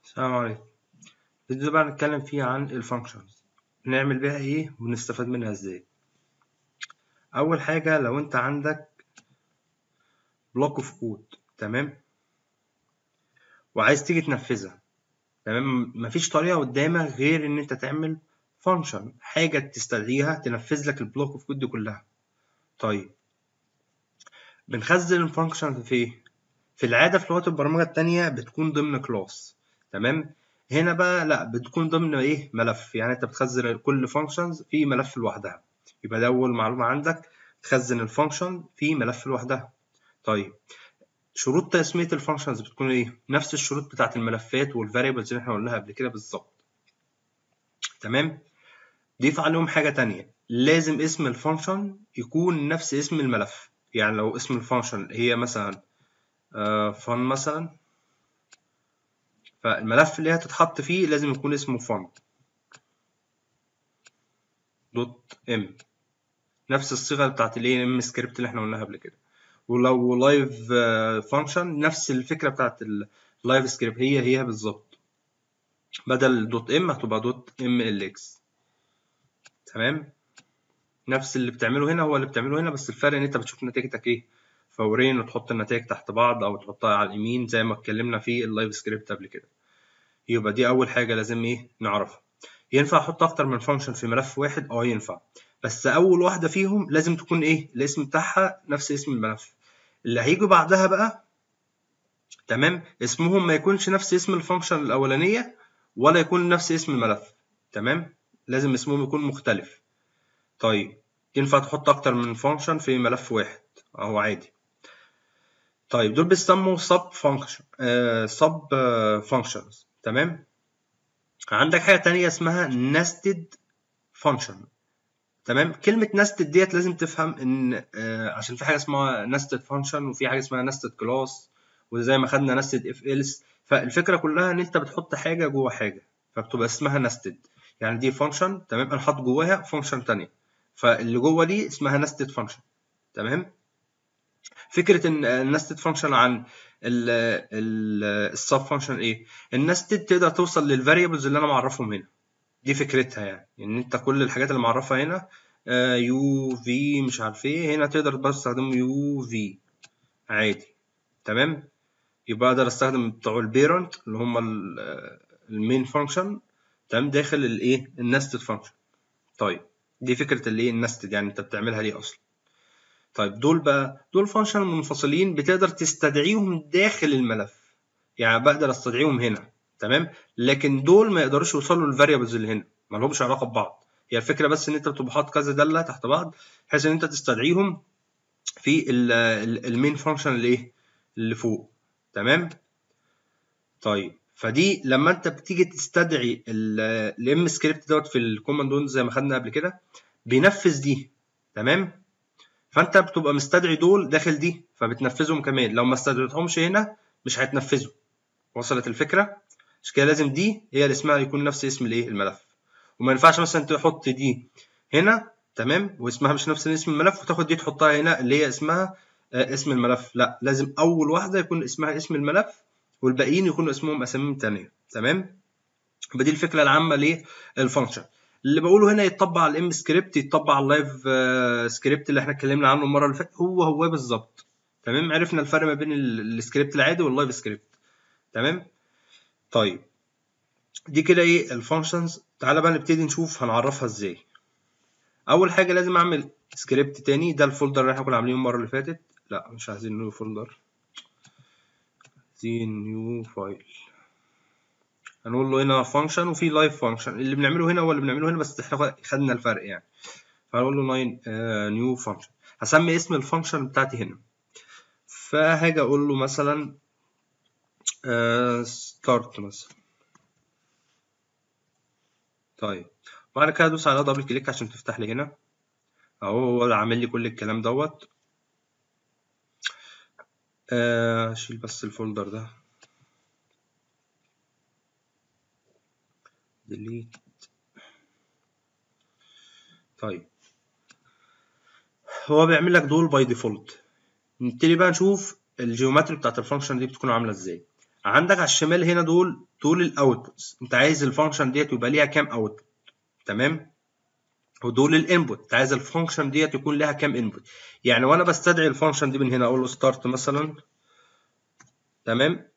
السلام عليكم الفيديو ده بقى هنتكلم فيه عن الفانكشنز نعمل بيها ايه ونستفاد منها ازاي اول حاجه لو انت عندك بلوك اوف كود تمام وعايز تيجي تنفذها تمام مفيش طريقه قدامك غير ان انت تعمل فانكشن حاجه تستدعيها تنفذ لك البلوك اوف كود دي كلها طيب بنخزن الفانكشن في ايه في العاده في لغات البرمجه التانية بتكون ضمن كلاس تمام هنا بقى لا بتكون ضمن ايه ملف يعني انت بتخزن كل فانكشنز في ملف لوحدها يبقى ده اول معلومه عندك تخزن الفانكشن في ملف لوحدها طيب شروط تسميه الفانكشنز بتكون ايه نفس الشروط بتاعه الملفات والفاريبلز اللي احنا قلناها قبل كده بالظبط تمام ضيف عليهم حاجه تانية لازم اسم الفانكشن يكون نفس اسم الملف يعني لو اسم الفانكشن هي مثلا فن مثلا فالملف اللي هتتحط فيه لازم يكون اسمه فن دوت ام نفس الصيغه بتاعت الاي ام سكريبت اللي احنا قلناها قبل كده ولو لايف فانكشن نفس الفكره بتاعت اللايف سكريبت هي هي بالظبط بدل دوت ام هتبقى دوت ام ال اكس تمام نفس اللي بتعمله هنا هو اللي بتعمله هنا بس الفرق ان انت بتشوف نتيجتك ايه فورين وتحط النتائج تحت بعض او تحطها على اليمين زي ما اتكلمنا في اللايف سكريبت قبل كده يبقى دي اول حاجه لازم ايه نعرفها ينفع احط اكتر من فانكشن في ملف واحد اه ينفع بس اول واحده فيهم لازم تكون ايه الاسم بتاعها نفس اسم الملف اللي هيجوا بعدها بقى تمام اسمهم ما يكونش نفس اسم الفانكشن الاولانيه ولا يكون نفس اسم الملف تمام لازم اسمهم يكون مختلف طيب ينفع تحط اكتر من فانكشن في ملف واحد اهو عادي طيب دول بيسموا سب فانكشن سب فانكشنز تمام عندك حاجه تانية اسمها nested function تمام كلمه nested ديت لازم تفهم ان آه عشان في حاجه اسمها nested function وفي حاجه اسمها nested class وزي ما خدنا nested if else فالفكره كلها ان انت بتحط حاجه جوه حاجه فبتبقى اسمها nested يعني دي فانكشن تمام انا حاطط جواها فانكشن تانية فاللي جوه دي اسمها nested function تمام فكره ان النستد فانكشن عن السب فانكشن ايه النستد تقدر توصل للفاريبلز اللي انا معرفهم هنا دي فكرتها يعني ان انت كل الحاجات اللي معرفها هنا يو في مش عارف ايه هنا تقدر بس تستخدم يو في عادي تمام يبقى اقدر استخدم بتوع البيرنت اللي هم المين فانكشن تمام داخل الايه النستد فانكشن طيب دي فكره الايه النستد يعني انت بتعملها ليه اصلا طيب دول بقى دول فانكشن منفصلين بتقدر تستدعيهم داخل الملف يعني بقدر استدعيهم هنا تمام لكن دول ما يقدروش يوصلوا للفاريبلز اللي هنا ما لهمش علاقه ببعض هي الفكره بس ان انت بتبقى حاطط كذا داله تحت بعض بحيث ان انت تستدعيهم في المين فانكشن اللي ايه اللي فوق تمام طيب فدي لما انت بتيجي تستدعي الام سكريبت دوت في الكوماند زي ما خدنا قبل كده بينفذ دي تمام فانت بتبقى مستدعي دول داخل دي فبتنفذهم كمان لو ما استدعيتهمش هنا مش هيتنفذوا وصلت الفكره مش كده لازم دي هي اللي اسمها يكون نفس اسم الايه الملف وما ينفعش مثلا تحط دي هنا تمام واسمها مش نفس اسم الملف وتاخد دي تحطها هنا اللي هي اسمها آه اسم الملف لا لازم اول واحده يكون اسمها اسم الملف والباقيين يكونوا اسمهم اسامي تانية تمام يبقى دي الفكره العامه للفانكشن اللي بقوله هنا يتطبق على الام سكريبت يتطبق على اللايف سكريبت اللي احنا اتكلمنا عنه المره اللي فاتت هو هو بالظبط تمام عرفنا الفرق ما بين السكريبت العادي واللايف سكريبت تمام طيب دي كده ايه الفانكشنز تعالى بقى نبتدي نشوف هنعرفها ازاي اول حاجه لازم اعمل سكريبت تاني ده الفولدر اللي احنا كنا عاملينه المره اللي فاتت لا مش عايزين نيو فولدر عايزين نيو فايل هنقول له هنا فانكشن وفي لايف فانكشن اللي بنعمله هنا هو اللي بنعمله هنا بس احنا خدنا الفرق يعني فهنقول له ناين نيو فانكشن هسمي اسم الفانكشن بتاعتي هنا فهاجي اقول له مثلا ستارت مثلا طيب بعد كده ادوس على دبل كليك عشان تفتح لي هنا اهو هو عامل لي كل الكلام دوت اشيل بس الفولدر ده delete طيب هو بيعمل لك دول باي ديفولت نبتدي بقى نشوف الجيومتري بتاعت الفانكشن دي بتكون عامله ازاي عندك على الشمال هنا دول دول الاوتبوتس انت عايز الفانكشن ديت يبقى ليها كام اوتبوت تمام ودول الانبوت انت عايز الفانكشن ديت يكون لها كام انبوت يعني وانا بستدعي الفانكشن دي من هنا اقول له ستارت مثلا تمام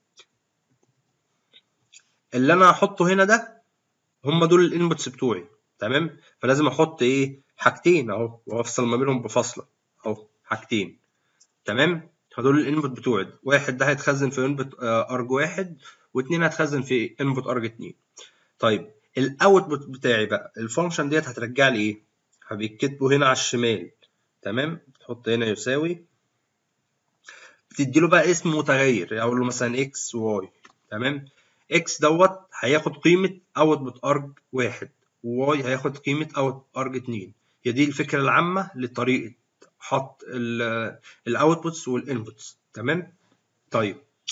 اللي انا هحطه هنا ده هم دول الانبوتس بتوعي تمام فلازم احط ايه حاجتين اهو وافصل ما بينهم بفاصله اهو حاجتين تمام فدول الانبوت بتوعي واحد ده هيتخزن في انبوت ارج واحد واثنين هيتخزن في انبوت ارج اتنين طيب الاوتبوت بتاعي بقى الفانكشن ديت هترجع لي ايه هبيتكتبوا هنا على الشمال تمام تحط هنا يساوي بتدي له بقى اسم متغير اقول له مثلا اكس واي تمام اكس دوت هياخد قيمه اوتبوت ارج واحد وواي هياخد قيمه اوت ارج اتنين هي دي الفكره العامه لطريقه حط الاوتبوتس والانبوتس تمام طيب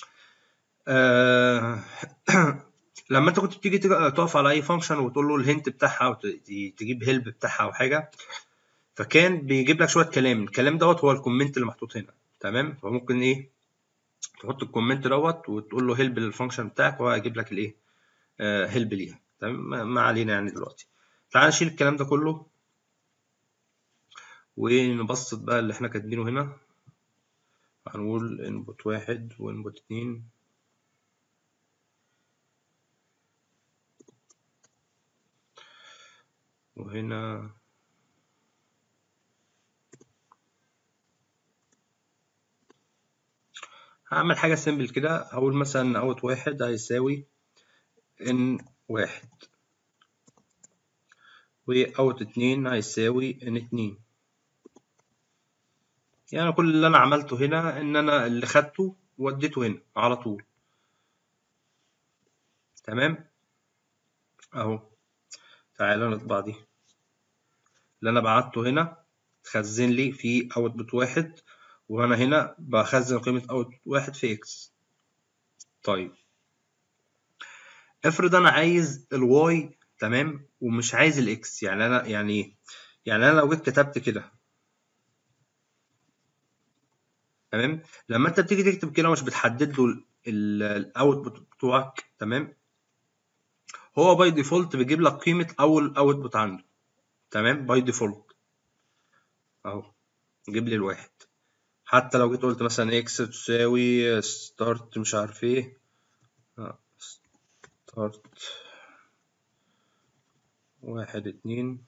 آه لما انت كنت بتيجي تقف على اي فانكشن وتقول له الهنت بتاعها وتجيب هيلب بتاعها او حاجه فكان بيجيب لك شويه كلام الكلام دوت هو الكومنت اللي محطوط هنا تمام فممكن ايه تحط الكومنت دوت وتقول له هيلب للفانكشن بتاعك وهو هيجيب لك الايه آه هيلب ليها تمام ما علينا يعني دلوقتي تعال نشيل الكلام ده كله ونبسط بقى اللي احنا كاتبينه هنا هنقول انبوت واحد وانبوت اتنين وهنا هعمل حاجة سيمبل كده هقول مثلا اوت واحد هيساوي ان واحد واوت اتنين هيساوي ان اتنين يعني كل اللي انا عملته هنا ان انا اللي خدته وديته هنا على طول تمام اهو تعالى نطبع دي اللي انا بعته هنا تخزن لي في اوتبوت واحد وانا هنا بخزن قيمة اوتبوت واحد في اكس طيب افرض انا عايز الواي تمام ومش عايز الاكس يعني انا يعني ايه يعني انا لو جيت كتبت كده تمام لما انت بتيجي تكتب كده مش بتحدد له الاوتبوت بتوعك تمام هو باي ديفولت بيجيب لك قيمه اول اوتبوت عنده تمام باي ديفولت اهو جيب لي الواحد حتى لو جيت قلت مثلا اكس تساوي ستارت مش عارف ايه ستارت واحد اتنين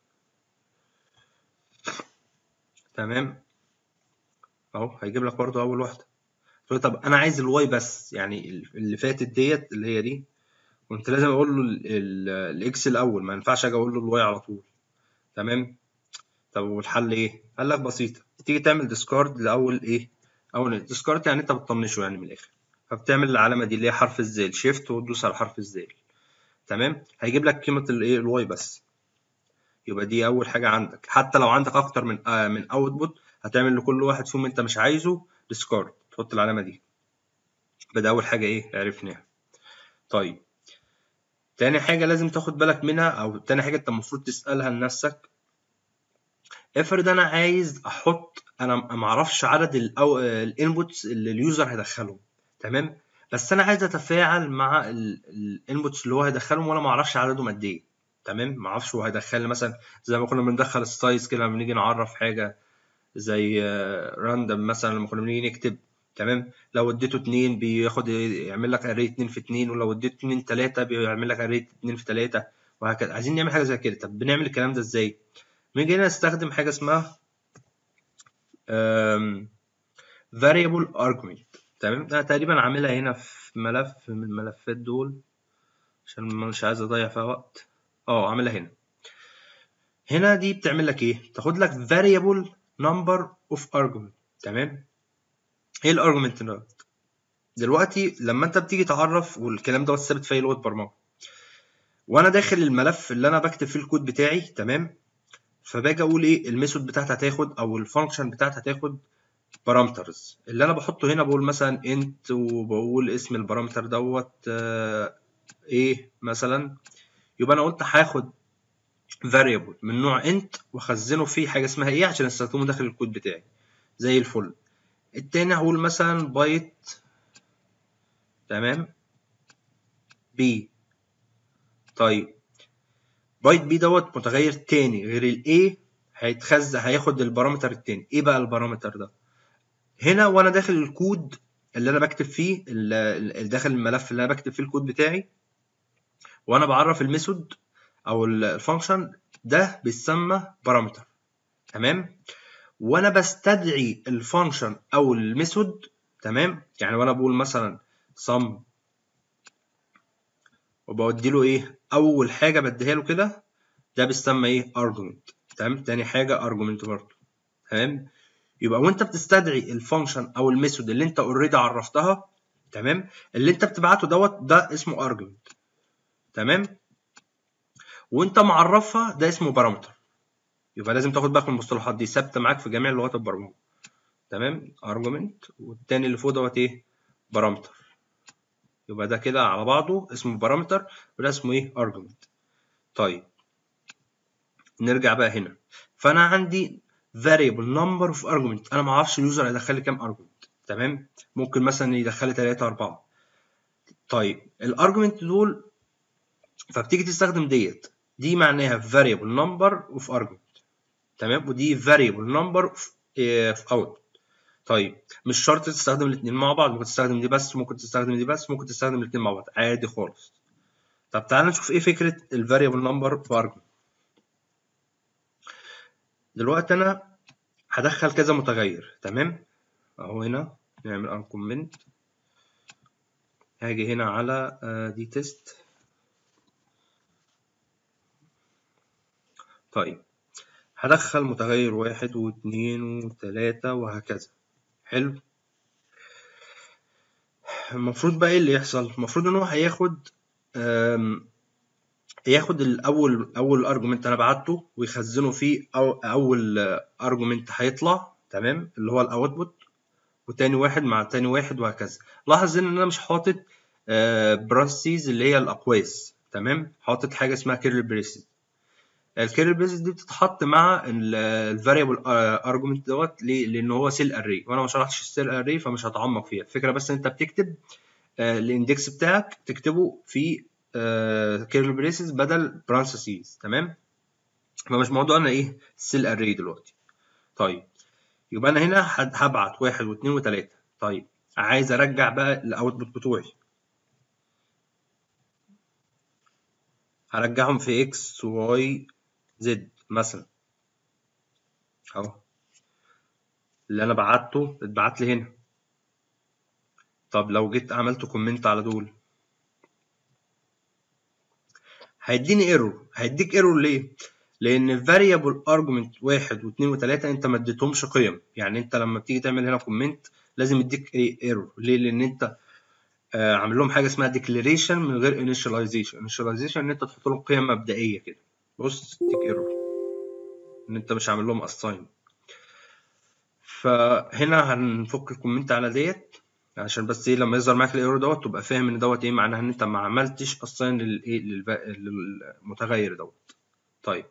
تمام اهو هيجيب لك برضه اول واحده تقول طب انا عايز الواي بس يعني اللي فاتت ديت اللي هي دي كنت لازم اقول له الاكس الاول ما ينفعش اجي اقول له الواي على طول تمام طب والحل ايه قال لك بسيطه تيجي تعمل ديسكارد لاول ايه اول ديسكارد يعني انت بتطنشه يعني من الاخر فبتعمل العلامه دي اللي هي حرف الزال شيفت وتدوس على حرف الزال تمام هيجيب لك قيمه الايه الواي بس يبقى دي اول حاجه عندك حتى لو عندك اكتر من آه من اوتبوت هتعمل لكل واحد فيهم انت مش عايزه ديسكارد تحط العلامه دي يبقى اول حاجه ايه عرفناها طيب تاني حاجة لازم تاخد بالك منها أو تاني حاجة أنت المفروض تسألها لنفسك افرض أنا عايز أحط أنا معرفش عدد الانبوتس اللي اليوزر هيدخلهم تمام بس أنا عايز أتفاعل مع الانبوتس اللي هو هيدخلهم وأنا معرفش عددهم قد إيه تمام معرفش هو هيدخل لي مثلا زي ما كنا بندخل السايز كده لما نيجي نعرف حاجة زي راندوم مثلا لما كنا بنيجي نكتب تمام لو اديته اتنين بياخد يعمل لك اري اتنين في اتنين ولو اديته اتنين تلاتة بيعمل لك اري اتنين في تلاتة وهكذا عايزين نعمل حاجة زي كده طب بنعمل الكلام ده ازاي؟ بنيجي هنا نستخدم حاجة اسمها variable argument تمام انا تقريبا عاملها هنا في ملف من الملفات دول عشان مش عايز اضيع فيها وقت اه عاملها هنا هنا دي بتعمل لك ايه تاخد لك variable number of argument تمام ايه الارجمنت دوت دلوقتي لما انت بتيجي تعرف والكلام دوت ثابت في اي لغه برمجه وانا داخل الملف اللي انا بكتب فيه الكود بتاعي تمام فباجي اقول ايه الميثود بتاعتي هتاخد او الفانكشن بتاعتي هتاخد بارامترز اللي انا بحطه هنا بقول مثلا انت وبقول اسم البارامتر دوت آه ايه مثلا يبقى انا قلت هاخد variable من نوع انت واخزنه فيه حاجه اسمها ايه عشان استخدمه داخل الكود بتاعي زي الفل التاني هقول مثلا بايت تمام بي طيب بايت بي دوت متغير تاني غير الاي هيتخزن هياخد البارامتر التاني ايه بقى البارامتر ده هنا وانا داخل الكود اللي انا بكتب فيه اللي داخل الملف اللي انا بكتب فيه الكود بتاعي وانا بعرف الميثود او الفانكشن ده بيتسمى بارامتر تمام وانا بستدعي الفانكشن او الميثود تمام يعني وانا بقول مثلا sum وبودي له ايه اول حاجه بديها له كده ده بيسمى ايه argument تمام تاني حاجه argument برضه تمام يبقى وانت بتستدعي الفانكشن او الميثود اللي انت اوريدي عرفتها تمام اللي انت بتبعته دوت ده اسمه argument تمام وانت معرفها ده اسمه بارامتر يبقى لازم تاخد بالك من المصطلحات دي ثابته معاك في جميع لغات البرمجه تمام argument والتاني اللي فوق دوت ايه بارامتر يبقى ده كده على بعضه اسمه بارامتر وده اسمه ايه argument طيب نرجع بقى هنا فانا عندي variable number of argument انا ما اعرفش اليوزر هيدخل لي كام argument تمام ممكن مثلا يدخل لي 3 4 طيب الارجمنت دول فبتيجي تستخدم ديت دي معناها variable number of argument تمام ودي variable number of, of output طيب مش شرط تستخدم الاثنين مع بعض ممكن تستخدم دي بس ممكن تستخدم دي بس ممكن تستخدم الاثنين مع بعض عادي خالص طب تعالى نشوف ايه فكره الفاريبل نمبر في argument دلوقتي انا هدخل كذا متغير تمام اهو هنا نعمل uncomment هاجي هنا على دي تيست طيب هدخل متغير واحد واثنين وثلاثة وهكذا حلو المفروض بقى ايه اللي يحصل المفروض ان هو هياخد ياخد الاول اول ارجمنت انا بعته ويخزنه فيه أو اول ارجمنت هيطلع تمام اللي هو الاوتبوت وتاني واحد مع تاني واحد وهكذا لاحظ ان انا مش حاطط برانسيز اللي هي الاقواس تمام حاطط حاجه اسمها كيرل بريسز الكيرل بريسز دي بتتحط مع الفاريبل ارجمنت دوت ليه لان هو سيل اري وانا ما شرحتش السيل اري فمش هتعمق فيها الفكره بس انت بتكتب الاندكس بتاعك تكتبه في كيرل بريسز بدل برانسيز تمام فمش موضوعنا ايه السيل اري دلوقتي طيب يبقى انا هنا هبعت واحد واثنين وثلاثة طيب عايز ارجع بقى الاوتبوت بتوعي هرجعهم في اكس واي زد مثلا اهو اللي انا بعته اتبعت لي هنا طب لو جيت عملت كومنت على دول هيديني ايرور هيديك ايرور ليه لان variable argument واحد واثنين وثلاثة انت ما اديتهمش قيم يعني انت لما بتيجي تعمل هنا كومنت لازم يديك ايه ايرور ليه لان انت آه عامل لهم حاجه اسمها declaration من غير initialization initialization ان انت تحط لهم قيم مبدئيه كده بص تديك ايرور ان انت مش عامل لهم assign فهنا هنفك الكومنت على ديت عشان بس ايه لما يظهر معاك الايرور دوت تبقى فاهم ان دوت ايه معناها ان انت ما عملتش assign للايه للمتغير دوت طيب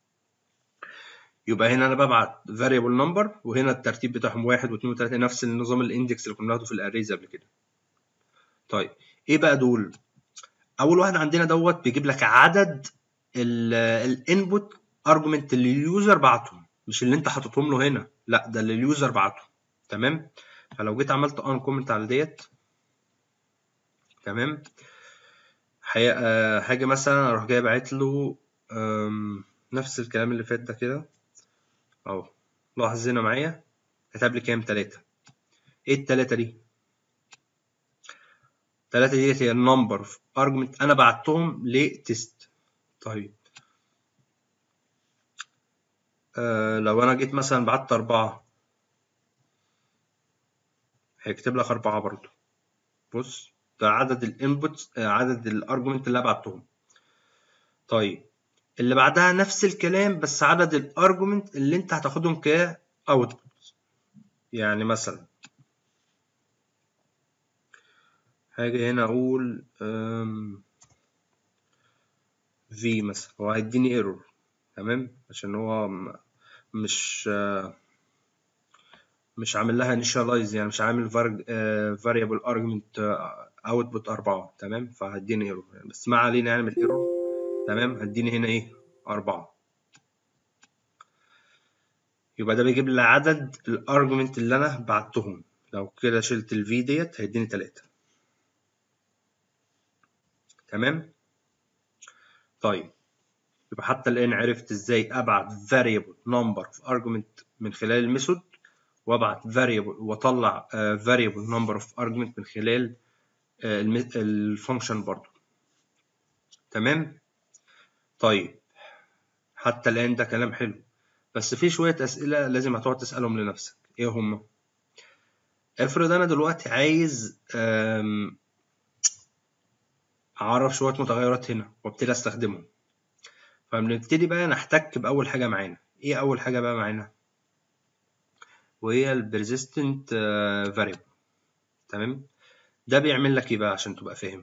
يبقى هنا انا ببعت variable number وهنا الترتيب بتاعهم واحد واثنين وثلاثة نفس النظام الاندكس اللي كنا بناخده في الاريز قبل كده. طيب ايه بقى دول؟ اول واحد عندنا دوت بيجيب لك عدد الانبوت ارجمنت اللي اليوزر بعتهم مش اللي انت حاططهم له هنا لا ده اللي اليوزر بعته تمام؟ فلو جيت عملت ان كومنت على ديت تمام هاجي مثلا اروح جاي باعت له نفس الكلام اللي فات ده كده اهو لاحظ هنا معايا كتب لي كام تلاتة ايه التلاتة دي تلاتة ديت هي النمبر اوف ارجمنت انا بعتهم لتيست طيب آه لو انا جيت مثلا بعت اربعة هيكتب لك اربعة برضو بص ده عدد الانبوت آه عدد الارجمنت اللي انا بعتهم طيب اللي بعدها نفس الكلام بس عدد الارجمنت اللي انت هتاخدهم كاوتبوت يعني مثلا هاجي هنا اقول في مثلا هو هيديني ايرور تمام عشان هو مش مش عامل لها initialize يعني مش عامل variable argument اوتبوت 4 تمام فهديني ايرور بس ما علينا يعني من الايرور تمام هديني هنا ايه 4 يبقى ده بيجيب لي عدد الارجمنت اللي انا بعتهم لو كده شلت الفي ديت هيديني 3 تمام طيب يبقى حتى الان عرفت ازاي ابعت variable number of argument من خلال الميثود وابعت variable واطلع uh, variable number of argument من خلال uh, الفانكشن برضو تمام طيب حتى الان ده كلام حلو بس في شويه اسئله لازم هتقعد تسالهم لنفسك ايه هم افرض انا دلوقتي عايز اعرف شويه متغيرات هنا وابتدي استخدمهم فبنبتدي بقى نحتك باول حاجه معانا ايه اول حاجه بقى معانا وهي البرزيستنت فاريبل تمام ده بيعمل لك ايه بقى عشان تبقى فاهم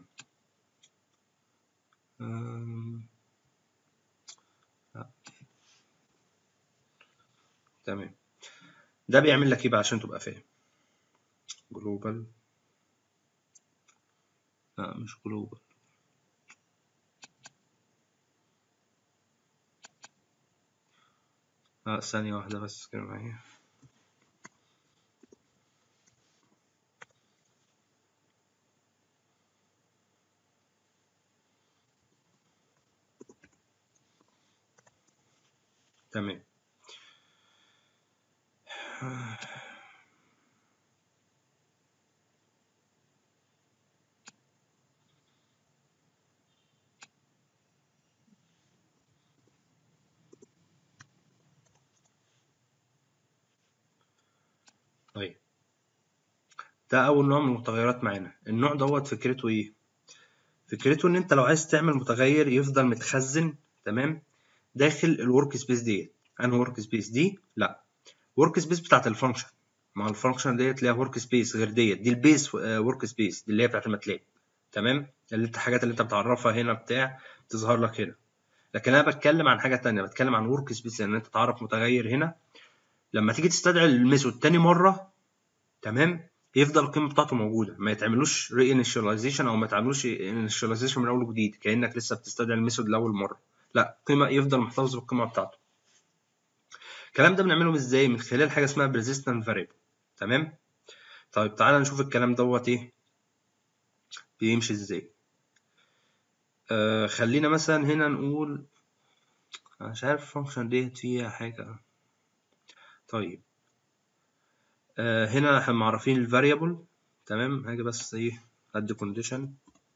تمام ده بيعمل لك ايه بقى عشان تبقى فاهم جلوبال لا مش جلوبال لا ثانية واحدة بس كده معايا تمام طيب ده أول نوع من المتغيرات معانا النوع دوت فكرته إيه؟ فكرته إن أنت لو عايز تعمل متغير يفضل متخزن تمام داخل الورك سبيس ديت أنهي ورك سبيس دي؟ لأ ورك سبيس بتاعت الفانكشن مع الفانكشن ديت ليها ورك سبيس غير ديت دي البيس ورك سبيس دي اللي هي بتاعت الماتلاب تمام اللي انت الحاجات اللي انت بتعرفها هنا بتاع تظهر لك هنا لكن انا بتكلم عن حاجه تانية بتكلم عن ورك سبيس ان انت تعرف متغير هنا لما تيجي تستدعي الميثود تاني مره تمام يفضل القيمه بتاعته موجوده ما يتعملوش ري انيشاليزيشن او ما يتعملوش انيشاليزيشن من اول وجديد كانك لسه بتستدعي الميثود لاول مره لا قيمه يفضل محتفظ بالقيمه بتاعته الكلام ده بنعمله ازاي من خلال حاجه اسمها persistent variable تمام طيب تعالى نشوف الكلام دوت ايه بيمشي ازاي آه خلينا مثلا هنا نقول انا مش عارف الفانكشن ديت فيها حاجه طيب آه هنا احنا معرفين الفاريبل تمام هاجي بس ايه ادي كونديشن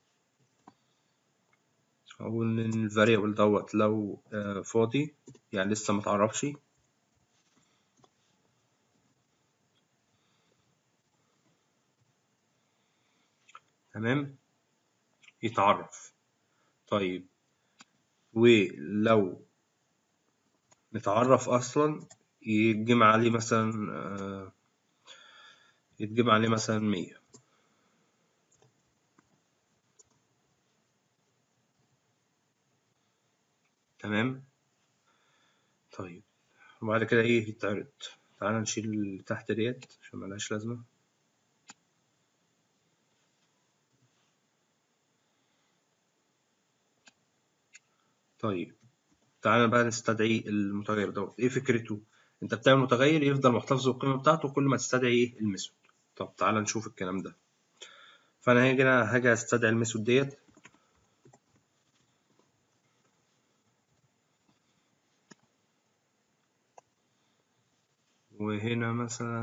اقول ان الفاريبل دوت لو آه فاضي يعني لسه متعرفش تمام يتعرف طيب ولو متعرف اصلا يتجمع عليه مثلا آه يتجمع عليه مثلا مية تمام طيب وبعد كده ايه يتعرض تعالى نشيل اللي تحت ديت عشان ملهاش لازمة طيب تعالى بقى نستدعي المتغير دوت ايه فكرته انت بتعمل متغير يفضل محتفظ بالقيمه بتاعته كل ما تستدعي ايه الميثود طب تعالى نشوف الكلام ده فانا هاجي هاجي استدعي الميثود ديت وهنا مثلا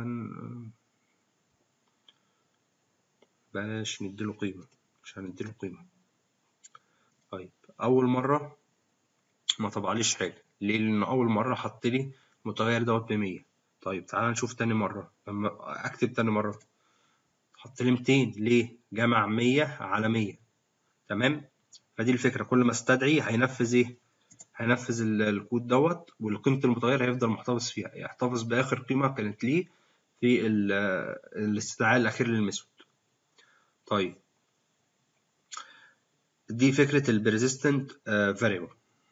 بلاش نديله قيمة مش هنديله قيمة طيب أول مرة ما طبعليش حاجة ليه؟ لأن أول مرة حط لي المتغير دوت بمية طيب تعالى نشوف تاني مرة لما أكتب تاني مرة حط لي ميتين ليه؟ جمع مية على مية تمام؟ فدي الفكرة كل ما استدعي هينفذ إيه؟ هينفذ الكود دوت والقيمة المتغير هيفضل محتفظ فيها يحتفظ بآخر قيمة كانت ليه في الاستدعاء الأخير للميثود طيب دي فكرة البريزيستنت فاريبل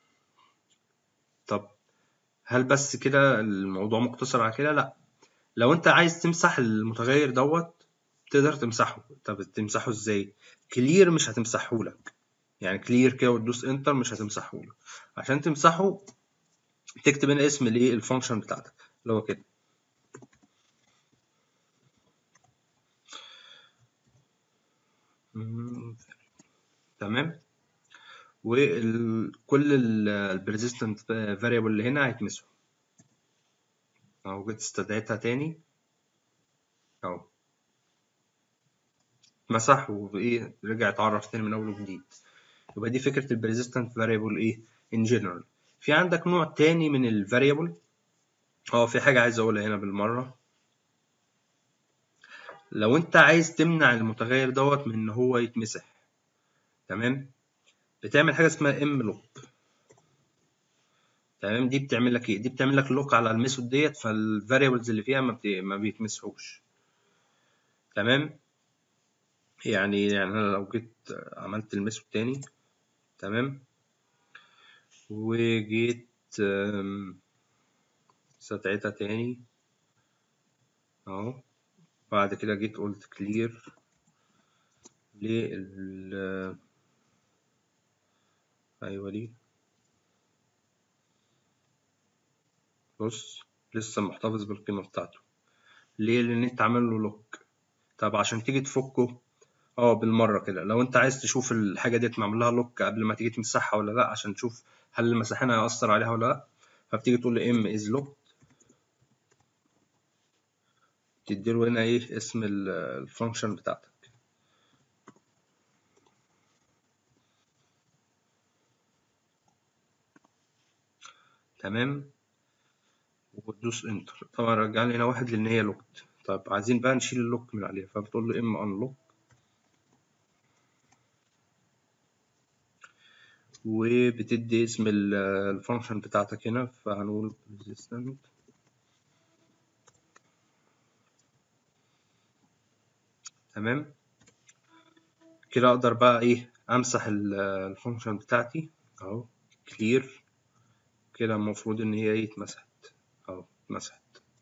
طب هل بس كده الموضوع مقتصر على كده لا لو انت عايز تمسح المتغير دوت تقدر تمسحه طب تمسحه ازاي كلير مش هتمسحه لك يعني كلير كده وتدوس انتر مش هتمسحه لك عشان تمسحه تكتب هنا اسم الايه الفانكشن بتاعتك اللي هو كده تمام وكل البريزيستنت فاريبل اللي هنا هيتمسحوا اهو جيت استدعيتها تاني اهو مسح وايه رجع اتعرف تاني من اول وجديد يبقى دي فكره البريزيستنت فاريبل ايه ان جنرال في عندك نوع تاني من الفاريبل اه في حاجه عايز اقولها هنا بالمره لو انت عايز تمنع المتغير دوت من ان هو يتمسح تمام بتعمل حاجه اسمها ام لوك تمام دي بتعمل لك ايه دي بتعمل لك لوك على الميثود ديت فالفاريبلز اللي فيها ما, بت... ما بيتمسحوش تمام يعني يعني انا لو جيت عملت الميثود تاني تمام وجيت استدعيتها تاني اهو بعد كده جيت قلت كلير لل ايوه دي بص لسه محتفظ بالقيمة بتاعته ليه لان انت عامل له لوك طب عشان تيجي تفكه اه بالمرة كده لو انت عايز تشوف الحاجة ديت معمول لها لوك قبل ما تيجي تمسحها ولا لا عشان تشوف هل المساحين هيأثر عليها ولا لا فبتيجي تقول له ام از لوك تديله هنا ايه اسم الفانكشن بتاعتك تمام وتدوس انتر طبعا رجع لي هنا واحد لان هي لوكت طب عايزين بقى نشيل اللوك من عليها فبتقول له ام انلوك وبتدي اسم الفانكشن بتاعتك هنا فهنقول resistant تمام كده اقدر بقى ايه امسح الفانكشن بتاعتي اهو كلير كده المفروض ان هي ايه اتمسحت اهو اتمسحت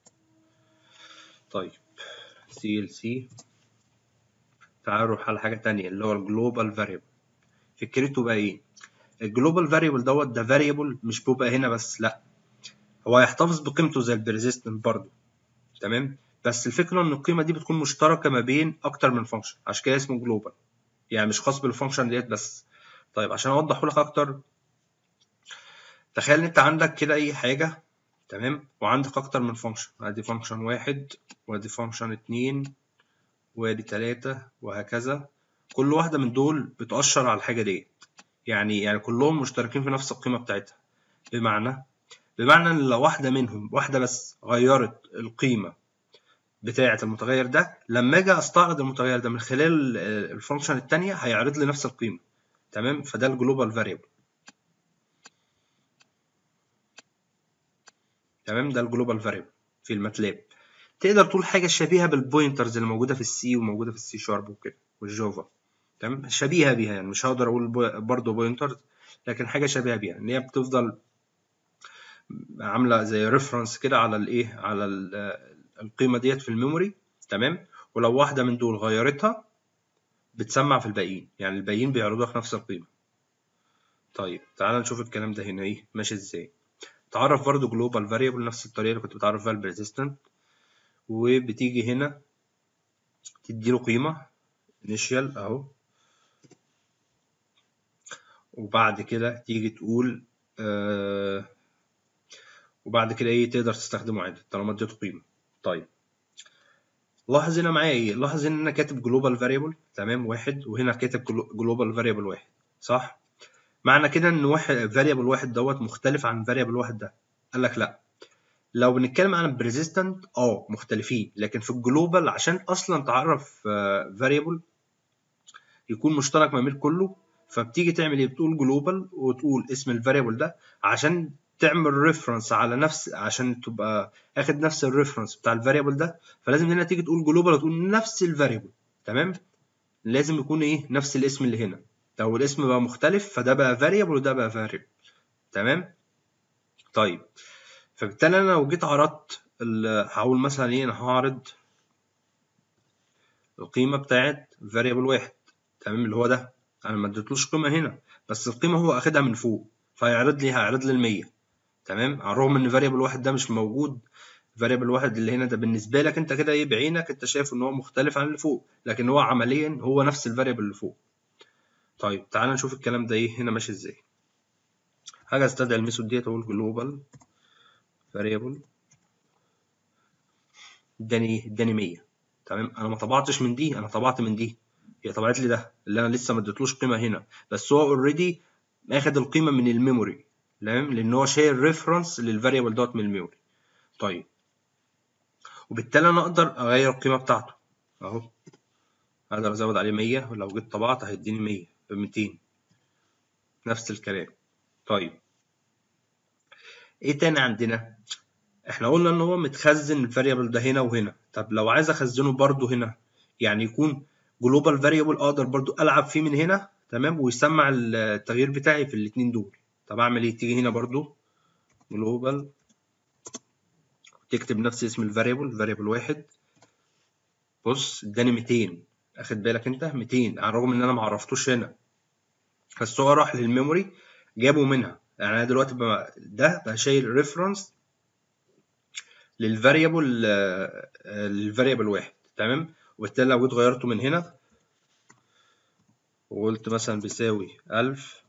طيب سي ال سي تعالوا نروح على حاجه تانية اللي هو الجلوبال فاريبل فكرته بقى ايه الجلوبال فاريبل دوت ده فاريبل مش بيبقى هنا بس لا هو هيحتفظ بقيمته زي البريزيستنت برضه تمام بس الفكره ان القيمه دي بتكون مشتركه ما بين اكتر من فانكشن عشان كده اسمه جلوبال يعني مش خاص بالفانكشن ديت بس طيب عشان اوضحه لك اكتر تخيل ان انت عندك كده اي حاجه تمام وعندك اكتر من فانكشن ادي فانكشن واحد وادي فانكشن اتنين وادي تلاتة وهكذا كل واحده من دول بتأشر على الحاجه ديت يعني يعني كلهم مشتركين في نفس القيمه بتاعتها بمعنى بمعنى ان لو واحده منهم واحده بس غيرت القيمه بتاعه المتغير ده لما اجي استعرض المتغير ده من خلال الفانكشن الثانيه هيعرض لي نفس القيمه تمام فده الجلوبال فاريبل تمام ده الجلوبال فاريبل في الماتلاب تقدر تقول حاجه شبيهه بالبوينترز اللي موجوده في السي وموجوده في السي شارب وكده والجافا تمام شبيهه بيها يعني مش هقدر اقول برضه بوينترز لكن حاجه شبيهه بيها ان هي بتفضل عامله زي ريفرنس كده على الايه على القيمه ديت في الميموري تمام ولو واحده من دول غيرتها بتسمع في الباقيين يعني الباقيين بيعرضوا لك نفس القيمه طيب تعال نشوف الكلام ده هنا ايه ماشي ازاي تعرف برضو جلوبال فاريبل نفس الطريقه اللي كنت بتعرف فيها البريزيستنت وبتيجي هنا تديله قيمه initial اهو وبعد كده تيجي تقول آه وبعد كده ايه تقدر تستخدمه عادي طالما اديته قيمه طيب لاحظ هنا معايا ايه لاحظ ان انا كاتب جلوبال فاريبل تمام واحد وهنا كاتب جلوبال فاريبل واحد صح معنى كده ان واحد فاريبل واحد دوت مختلف عن فاريبل واحد ده قال لك لا لو بنتكلم عن البريزيستنت اه مختلفين لكن في الجلوبال عشان اصلا تعرف فاريبل يكون مشترك ما بين كله فبتيجي تعمل ايه بتقول جلوبال وتقول اسم الفاريبل ده عشان تعمل ريفرنس على نفس عشان تبقى اخد نفس الريفرنس بتاع الفاريبل ده فلازم هنا تيجي تقول جلوبال وتقول نفس الفاريبل تمام لازم يكون ايه نفس الاسم اللي هنا لو الاسم بقى مختلف فده بقى فاريبل وده بقى فاريبل تمام طيب فبالتالي انا لو جيت عرضت هقول مثلا ايه انا هعرض القيمه بتاعت variable واحد تمام اللي هو ده انا ما اديتلوش قيمه هنا بس القيمه هو اخدها من فوق فهيعرض لي هيعرض لي ال 100 تمام على الرغم ان variable واحد ده مش موجود variable واحد اللي هنا ده بالنسبه لك انت كده ايه بعينك انت شايف ان هو مختلف عن اللي فوق لكن هو عمليا هو نفس الفاريبل اللي فوق طيب تعال نشوف الكلام ده ايه هنا ماشي ازاي حاجه استدعي الميثود ديت اقول جلوبال variable اداني ايه اداني 100 تمام انا ما طبعتش من دي انا طبعت من دي هي طبعت لي ده اللي انا لسه ما اديتلوش قيمه هنا بس هو اوريدي اخد القيمه من الميموري تمام لان هو شايل ريفرنس للفاريبل دوت من الميموري طيب وبالتالي انا اقدر اغير القيمه بتاعته اهو اقدر ازود عليه 100 ولو جيت طبعت هيديني 100 ب 200 نفس الكلام طيب ايه تاني عندنا احنا قلنا ان هو متخزن الفاريبل ده هنا وهنا طب لو عايز اخزنه برضو هنا يعني يكون جلوبال فاريبل اقدر برضو العب فيه من هنا تمام ويسمع التغيير بتاعي في الاتنين دول طب اعمل ايه تيجي هنا برضو جلوبال تكتب نفس اسم الفاريبل فاريبل واحد بص اداني 200 اخد بالك انت 200 على الرغم ان انا ما عرفتوش هنا بس هو راح للميموري جابه منها يعني انا دلوقتي بقى ده بقى شايل ريفرنس للفاريبل للفاريبل واحد تمام وبالتالي لو جيت غيرته من هنا وقلت مثلا بيساوي ألف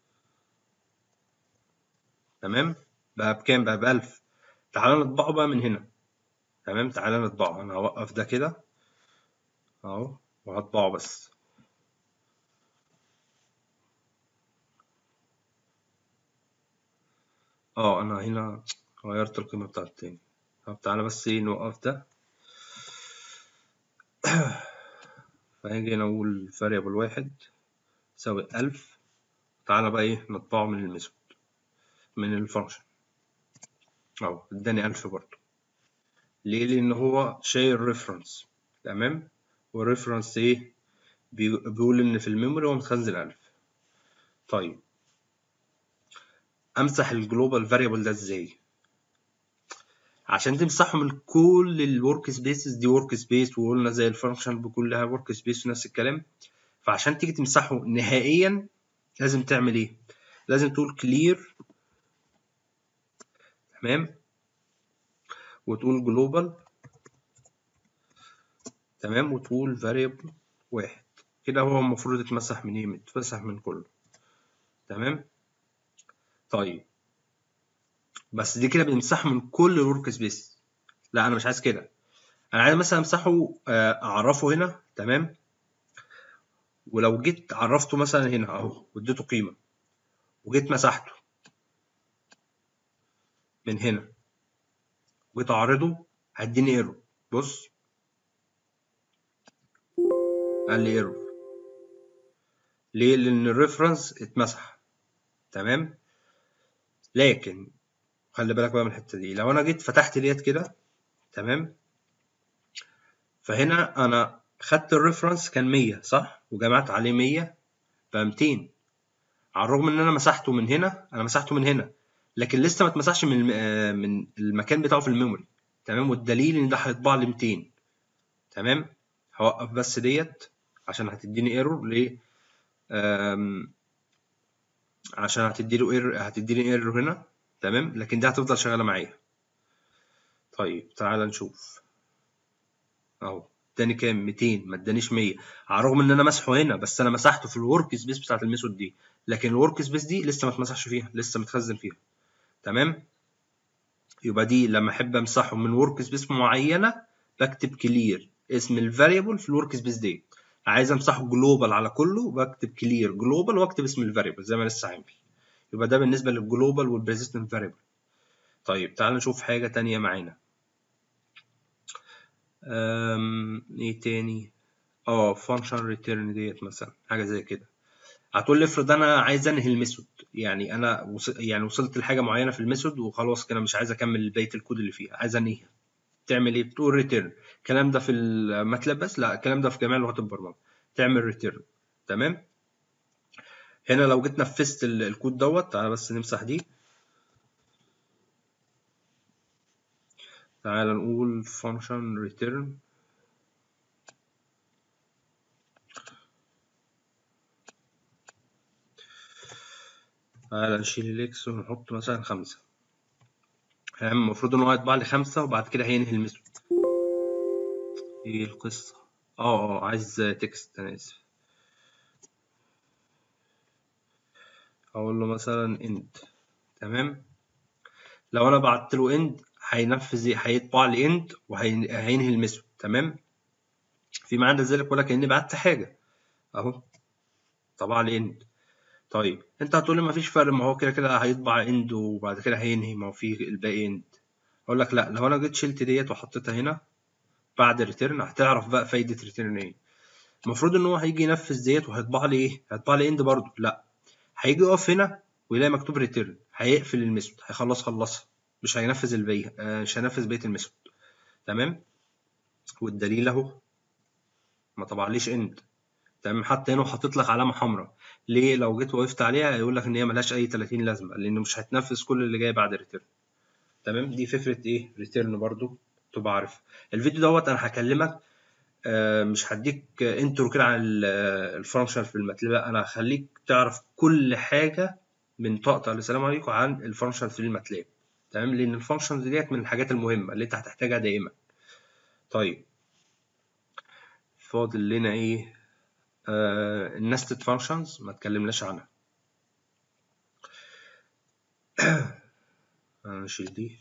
تمام بقى بكام بقى بألف تعالى نطبعه بقى من هنا تمام تعالى نطبعه انا هوقف ده كده اهو وهطبعه بس اه انا هنا غيرت القيمة بتاعت التاني طب تعالى بس ايه نوقف ده فهاجي هنا اقول variable واحد يساوي ألف تعالى بقى ايه نطبعه من الميثود من الفانكشن اهو اداني ألف برضه ليه لأن هو شايل ريفرنس تمام والريفرنس ايه بيقول ان في الميموري هو متخزن ألف طيب امسح الجلوبال فاريبل ده ازاي عشان تمسحه من كل الورك سبيسز دي ورك سبيس وقلنا زي الفانكشن بكلها ورك سبيس ونفس الكلام فعشان تيجي تمسحه نهائيا لازم تعمل ايه لازم تقول كلير تمام وتقول جلوبال تمام وتقول variable واحد كده هو المفروض يتمسح من ايه يتمسح من كله تمام طيب بس دي كده بنمسحه من كل الورك سبيس لا انا مش عايز كده انا عايز مثلا امسحه اعرفه هنا تمام ولو جيت عرفته مثلا هنا اهو واديته قيمه وجيت مسحته من هنا وجيت اعرضه هيديني ايرور بص قال لي ايرور ليه لان الريفرنس اتمسح تمام لكن خلي بالك بقى من الحته دي لو انا جيت فتحت ديت كده تمام فهنا انا خدت الريفرنس كان 100 صح وجمعت عليه 100 بقى 200 على الرغم ان انا مسحته من هنا انا مسحته من هنا لكن لسه ما اتمسحش من من المكان بتاعه في الميموري تمام والدليل ان ده هيطبع لي 200 تمام هوقف بس ديت عشان هتديني ايرور ليه عشان هتدي له ايرور هتدي لي ايرور هنا تمام لكن دي هتفضل شغاله معايا طيب تعال نشوف اهو اداني كام 200 ما ادانيش 100 على الرغم ان انا مسحه هنا بس انا مسحته في الورك سبيس بتاعت الميثود دي لكن الورك سبيس دي لسه ما اتمسحش فيها لسه متخزن فيها تمام يبقى دي لما احب امسحه من ورك سبيس معينه بكتب كلير اسم الفاريبل في الورك سبيس دي عايز امسحه جلوبال على كله بكتب كلير جلوبال واكتب اسم الفاريبل زي ما لسه عامل يبقى ده بالنسبه للجلوبال والبريزيستنت فاريبل طيب تعال نشوف حاجه تانية معانا أم... ايه تاني اه فانكشن ريتيرن ديت مثلا حاجه زي كده هتقول لي افرض انا عايز انهي الميثود يعني انا وص... يعني وصلت لحاجه معينه في الميثود وخلاص كده مش عايز اكمل بقيه الكود اللي فيها عايز انهيها تعمل ايه بتقول ريتيرن الكلام ده في الماتلاب بس لا الكلام ده في جميع لغات البرمجه تعمل ريتيرن تمام هنا لو جيت نفذت الكود دوت تعالى بس نمسح دي تعالى نقول function return تعالى نشيل الاكس ونحط مثلا خمسة يعني المفروض ان هو يطبع لي خمسة وبعد كده هينهي الميثود ايه القصة اه اه عايز تكست انا اسف اقول له مثلا اند تمام لو انا بعت له اند هينفذ ايه هيطبع لي اند وهينهي الميثود تمام في معنى ذلك ولا كاني بعت حاجه اهو طبع لي اند طيب انت هتقول لي مفيش فرق ما هو كده كده هيطبع اند وبعد كده هينهي ما هو في الباقي اند اقول لك لا لو انا جيت شلت ديت وحطيتها هنا بعد ريتيرن هتعرف بقى فايده ريتيرن ايه المفروض ان هو هيجي ينفذ ديت وهيطبع لي ايه هيطبع لي اند برضو لا هيجي يقف هنا ويلاقي مكتوب ريتيرن هيقفل الميثود هيخلص خلصها مش هينفذ الباقي آه مش هينفذ بقيه الميثود تمام والدليل اهو ما طبعليش اند تمام حتى هنا وحاطط لك علامه حمراء ليه لو جيت وقفت عليها هيقول لك ان هي ملهاش اي 30 لازمه لانه مش هتنفذ كل اللي جاي بعد ريتيرن تمام دي فكره ايه ريتيرن برضو تبقى عارف الفيديو دوت انا هكلمك آه مش هديك انترو كده عن الفانكشن في الماتلاب انا هخليك تعرف كل حاجه من طاقه السلام عليكم عن الفانكشن في الماتلاب تمام لان الفانكشنز ديت من الحاجات المهمه اللي انت هتحتاجها دائما طيب فاضل لنا ايه آه النستد فانكشنز ما اتكلمناش عنها نشيل دي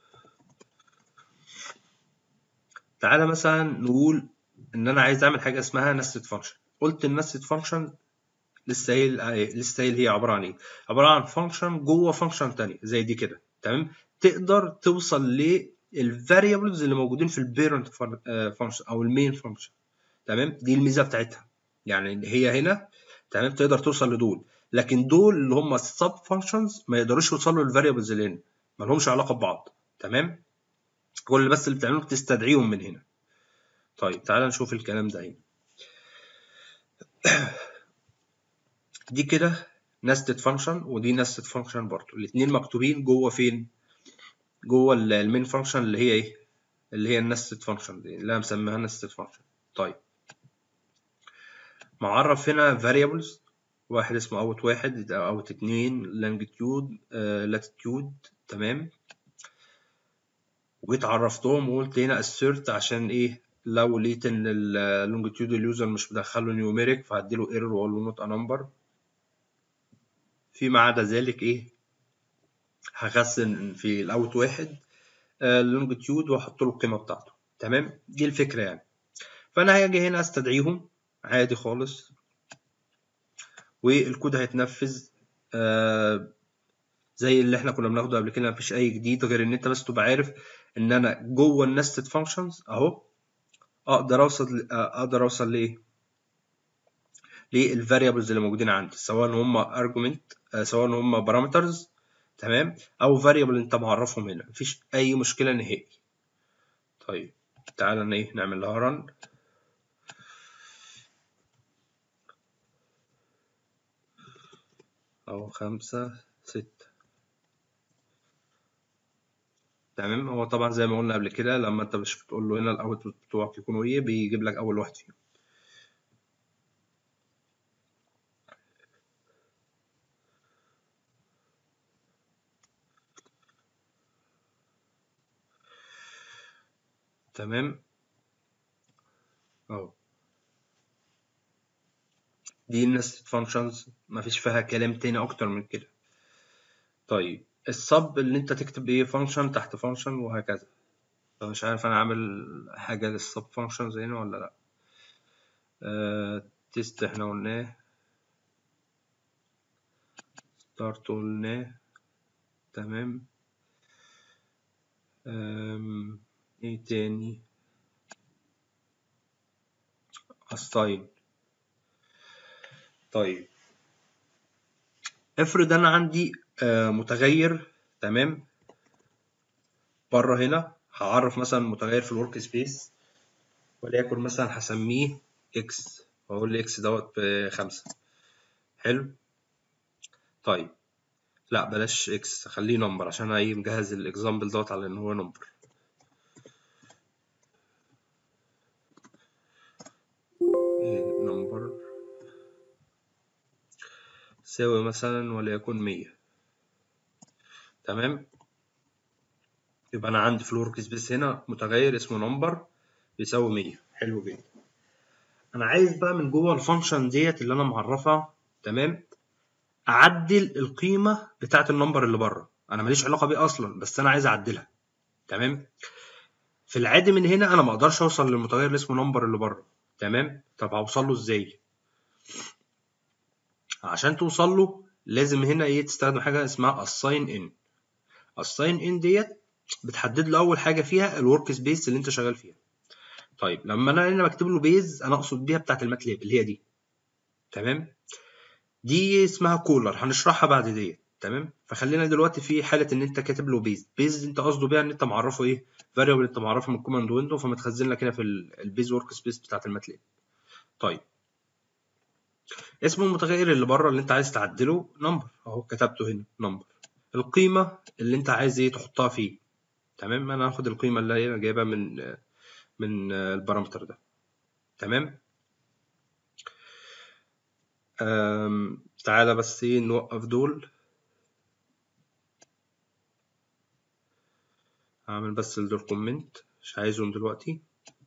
تعالى مثلا نقول ان انا عايز اعمل حاجه اسمها نستد فانكشن قلت النستد فانكشن لسه قايل لسه قايل هي عباره عن ايه عباره عن فانكشن جوه فانكشن تانية زي دي كده تمام تقدر توصل للفاريبلز اللي موجودين في البيرنت فانكشن او المين فانكشن تمام دي الميزه بتاعتها يعني هي هنا تمام تقدر توصل لدول لكن دول اللي هم السب فانكشنز ما يقدروش يوصلوا للفاريبلز اللي هنا ما لهمش علاقه ببعض تمام كل اللي بس اللي بتعمله تستدعيهم من هنا طيب تعال نشوف الكلام ده هنا دي كده نستد فانكشن ودي نستد فانكشن برضه الاثنين مكتوبين جوه فين جوه المين فانكشن اللي هي ايه اللي هي النستد فانكشن دي اللي انا مسميها نستد فانكشن طيب معرف هنا variables واحد اسمه اوت واحد اوت اتنين لانجتيود لاتيتيود تمام وجيت عرفتهم وقلت هنا assert عشان ايه لو لقيت ان اللونجيتيود اليوزر مش مدخله نيوميريك فهديله ايرور واقول له نوت ا نمبر فيما عدا ذلك ايه هغسل في الاوت واحد اللونجيتيود واحط له القيمه بتاعته تمام دي الفكره يعني فانا هاجي هنا استدعيهم عادي خالص والكود هيتنفذ آه زي اللي احنا كنا بناخده قبل كده مفيش اي جديد غير ان انت بس تبقى عارف ان انا جوه النستد فانكشنز اهو اقدر اوصل اقدر اوصل لايه للفاريبلز اللي موجودين عندي سواء هم ارجومنت سواء هم بارامترز تمام او فاريبل انت معرفهم هنا مفيش اي مشكله نهائي طيب تعالى ايه نعمل لها رن أو خمسة ستة تمام هو طبعا زي ما قلنا قبل كده لما انت مش بتقول له هنا الاوتبوت بتوعك يكونوا ايه بيجيب لك اول واحد فيهم تمام اهو دي النستد فانكشنز مفيش فيها كلام تاني اكتر من كده طيب السب اللي انت تكتب ايه فانكشن تحت فانكشن وهكذا فمش عارف انا عامل حاجه للسب فانكشنز هنا ولا لا آه تيست احنا قلناه ستارت قلناه تمام آم، ايه تاني assign طيب افرض انا عندي آه، متغير تمام بره هنا هعرف مثلا متغير في الورك سبيس وليكن مثلا هسميه اكس واقول لي اكس دوت بخمسة حلو طيب لا بلاش اكس خليه نمبر عشان انا ايه مجهز الاكزامبل دوت على ان هو نمبر نمبر يساوي مثلا وليكن مية تمام يبقى انا عندي في الورك سبيس هنا متغير اسمه نمبر بيساوي 100 حلو جدا انا عايز بقى من جوه الفانكشن ديت اللي انا معرفها تمام اعدل القيمه بتاعه النمبر اللي بره انا ماليش علاقه بيه اصلا بس انا عايز اعدلها تمام في العادي من هنا انا ما اقدرش اوصل للمتغير اللي اسمه نمبر اللي بره تمام طب هوصل له ازاي عشان توصل له لازم هنا ايه تستخدم حاجه اسمها assign in assign in ديت بتحدد له اول حاجه فيها الورك سبيس اللي انت شغال فيها طيب لما انا هنا بكتب له بيز انا اقصد بيها بتاعه الماتلاب اللي هي دي تمام دي اسمها كولر هنشرحها بعد ديت تمام فخلينا دلوقتي في حاله ان انت كاتب له بيز بيز انت قصده بيها ان انت معرفه ايه فاريبل انت معرفه من الكوماند ويندو فمتخزن لك هنا في البيز ورك سبيس بتاعه الماتلاب طيب اسم المتغير اللي بره اللي انت عايز تعدله نمبر اهو كتبته هنا نمبر القيمه اللي انت عايز ايه تحطها فيه تمام انا هاخد القيمه اللي هي جايبها من من البارامتر ده تمام تعالى بس ايه نوقف دول هعمل بس لدول كومنت مش عايزهم دلوقتي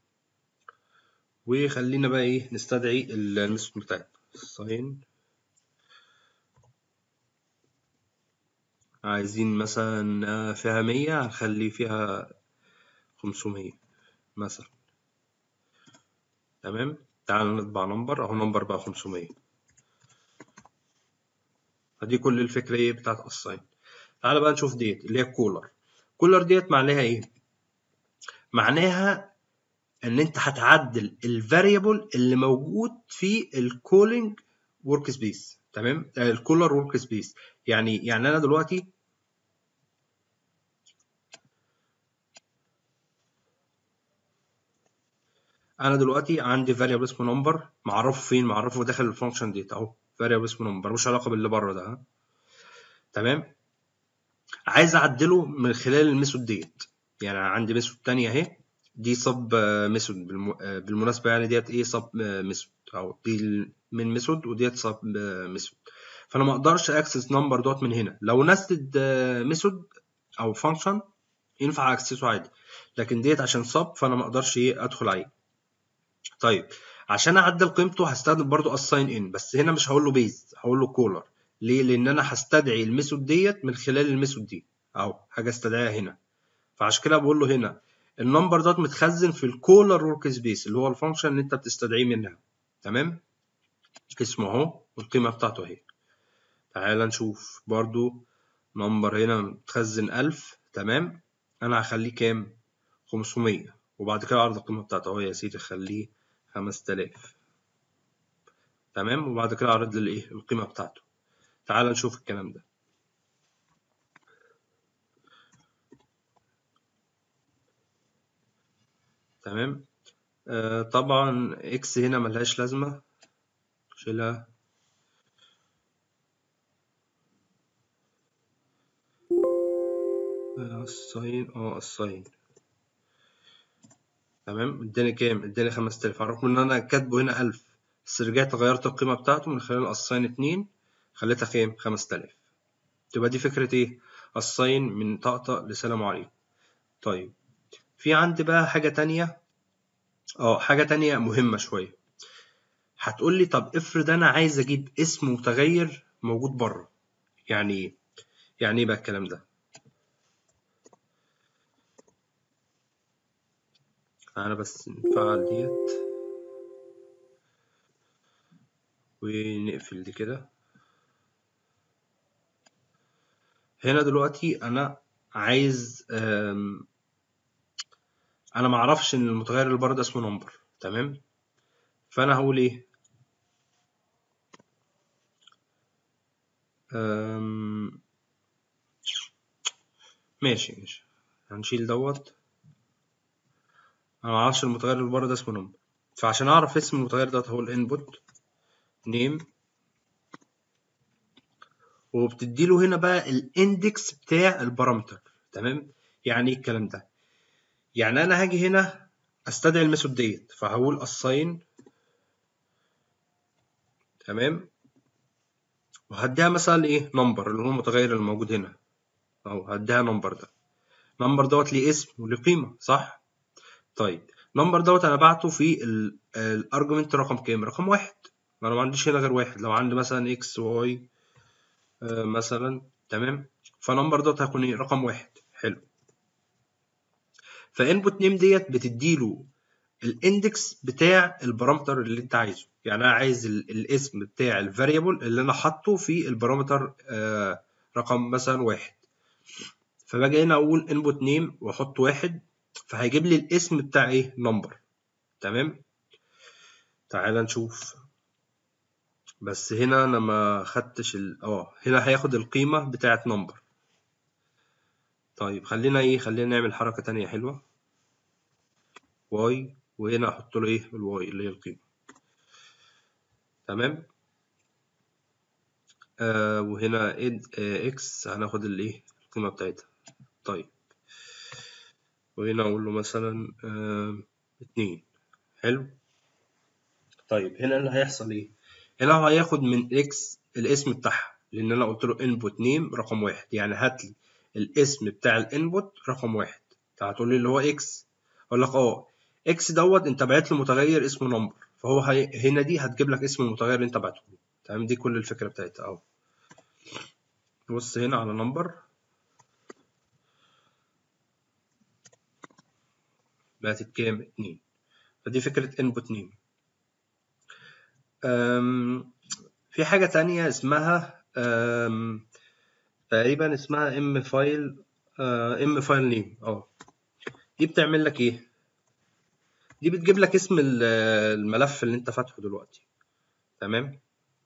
وخلينا بقى ايه نستدعي الميثود بتاعتنا ساين عايزين مثلا فيها مية هنخلي فيها خمسمية مثلا تمام تعال نطبع نمبر اهو نمبر بقى خمسمية فدي كل الفكرة ايه بتاعت الساين تعال بقى نشوف ديت اللي هي الكولر كولر ديت معناها ايه معناها ان انت هتعدل الفاريبل اللي موجود في الكولينج ورك سبيس تمام الكولر ورك سبيس يعني يعني انا دلوقتي انا دلوقتي عندي فاريبل اسمه نمبر معرفه فين معرفه داخل الفانكشن ديت اهو فاريبل اسمه نمبر ملوش علاقه باللي بره ده ها تمام عايز اعدله من خلال الميثود ديت يعني عندي ميثود تانية اهي دي سب ميثود بالمناسبه يعني ديت ايه سب ميثود او دي من ميثود وديت سب ميثود فانا ما اقدرش اكسس نمبر دوت من هنا لو نستد ميثود او فانكشن ينفع اكسسه عادي لكن ديت عشان سب فانا ما اقدرش ايه ادخل عليه طيب عشان اعدل قيمته هستخدم برضو assign ان بس هنا مش هقول له بيز هقول له كولر ليه لان انا هستدعي الميثود ديت من خلال الميثود دي اهو حاجه استدعيها هنا فعشان كده بقول له هنا النمبر دوت متخزن في الكولر ورك سبيس اللي هو الفانكشن اللي انت بتستدعيه منها تمام اسمه اهو والقيمه بتاعته اهي تعال نشوف برضو نمبر هنا متخزن 1000 تمام انا هخليه كام 500 وبعد كده عرض القيمه بتاعته اهو يا سيدي خليه 5000 تمام وبعد كده اعرض لي الايه القيمه بتاعته تعال نشوف الكلام ده تمام آه طبعا اكس هنا ملهاش لازمة شيلها الصين اه الصين تمام اداني كام اداني خمسة آلاف على الرغم ان انا كاتبه هنا ألف بس رجعت غيرت القيمة بتاعته من خلال الصين اتنين خليتها كام خمسة آلاف تبقى دي فكرة ايه الصين من طقطق لسلام عليكم طيب في عندي بقى حاجة تانية اه حاجة تانية مهمة شوية هتقول لي طب افرض انا عايز اجيب اسم متغير موجود بره يعني ايه يعني ايه بقى الكلام ده تعالى بس نفعل ديت ونقفل دي كده هنا دلوقتي انا عايز انا معرفش ان المتغير اللي بره ده اسمه نمبر تمام فانا هقول ايه أم... ماشي ماشي هنشيل دوت انا معرفش المتغير اللي بره ده اسمه نمبر فعشان اعرف اسم المتغير ده هقول input name وبتديله هنا بقى الاندكس بتاع البارامتر تمام يعني ايه الكلام ده يعني انا هاجي هنا استدعي الميثود ديت فهقول assign تمام وهديها مثلا ايه نمبر اللي هو المتغير اللي موجود هنا اهو هديها نمبر ده نمبر دوت ليه اسم وليه قيمه صح طيب نمبر دوت انا بعته في الارجمنت رقم كام رقم واحد ما انا ما عنديش هنا غير واحد لو عندي مثلا اكس واي مثلا تمام فنمبر دوت هيكون ايه رقم واحد حلو فانبوت نيم ديت بتديله الاندكس بتاع البارامتر اللي انت عايزه يعني انا عايز الاسم بتاع الفاريبل اللي انا حاطه في البارامتر آه رقم مثلا واحد فباجي هنا اقول انبوت نيم واحط واحد فهيجيب لي الاسم بتاع ايه نمبر تمام تعال نشوف بس هنا انا ما خدتش ال اه هنا هياخد القيمه بتاعه نمبر طيب خلينا ايه خلينا نعمل حركه تانية حلوه واي وهنا احط له ايه الواي اللي هي القيمه تمام آه وهنا آه اكس هناخد الايه القيمه بتاعتها طيب وهنا اقول له مثلا آه اتنين حلو طيب هنا اللي هيحصل ايه هنا هو هياخد من اكس الاسم بتاعها لان انا قلت له انبوت نيم رقم واحد يعني هات لي الاسم بتاع الانبوت رقم واحد هتقول لي اللي هو اكس اقول لك اه اكس دوت انت بعت له متغير اسمه نمبر فهو هي... هنا دي هتجيب لك اسم المتغير اللي انت بعته له تمام دي كل الفكره بتاعتها اهو بص هنا على نمبر بقت كام اتنين فدي فكره انبوت نيم في حاجه تانية اسمها تقريبا اسمها ام فايل ام فايل نيم اه دي بتعمل لك ايه دي بتجيب لك اسم الملف اللي انت فاتحه دلوقتي تمام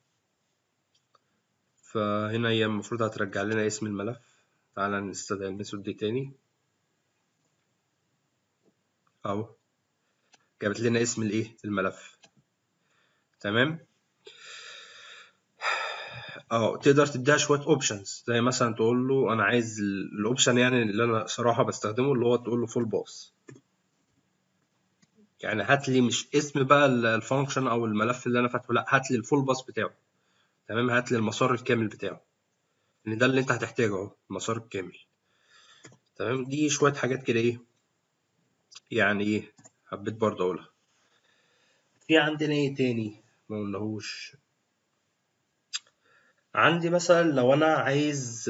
فهنا هي المفروض هترجع لنا اسم الملف تعالى نستدعي الميثود دي تاني اهو جابت لنا اسم الايه الملف تمام اه تقدر تديها شويه اوبشنز زي مثلا تقول له انا عايز الاوبشن يعني اللي انا صراحه بستخدمه اللي هو تقول له فول باس يعني هات لي مش اسم بقى الفانكشن او الملف اللي انا فاتحه لا هات لي الفول باس بتاعه تمام هات لي المسار الكامل بتاعه ان ده اللي انت هتحتاجه اهو المسار الكامل تمام دي شويه حاجات كده ايه يعني ايه حبيت برضه اقولها في عندنا ايه تاني ما قلناهوش عندي مثلا لو انا عايز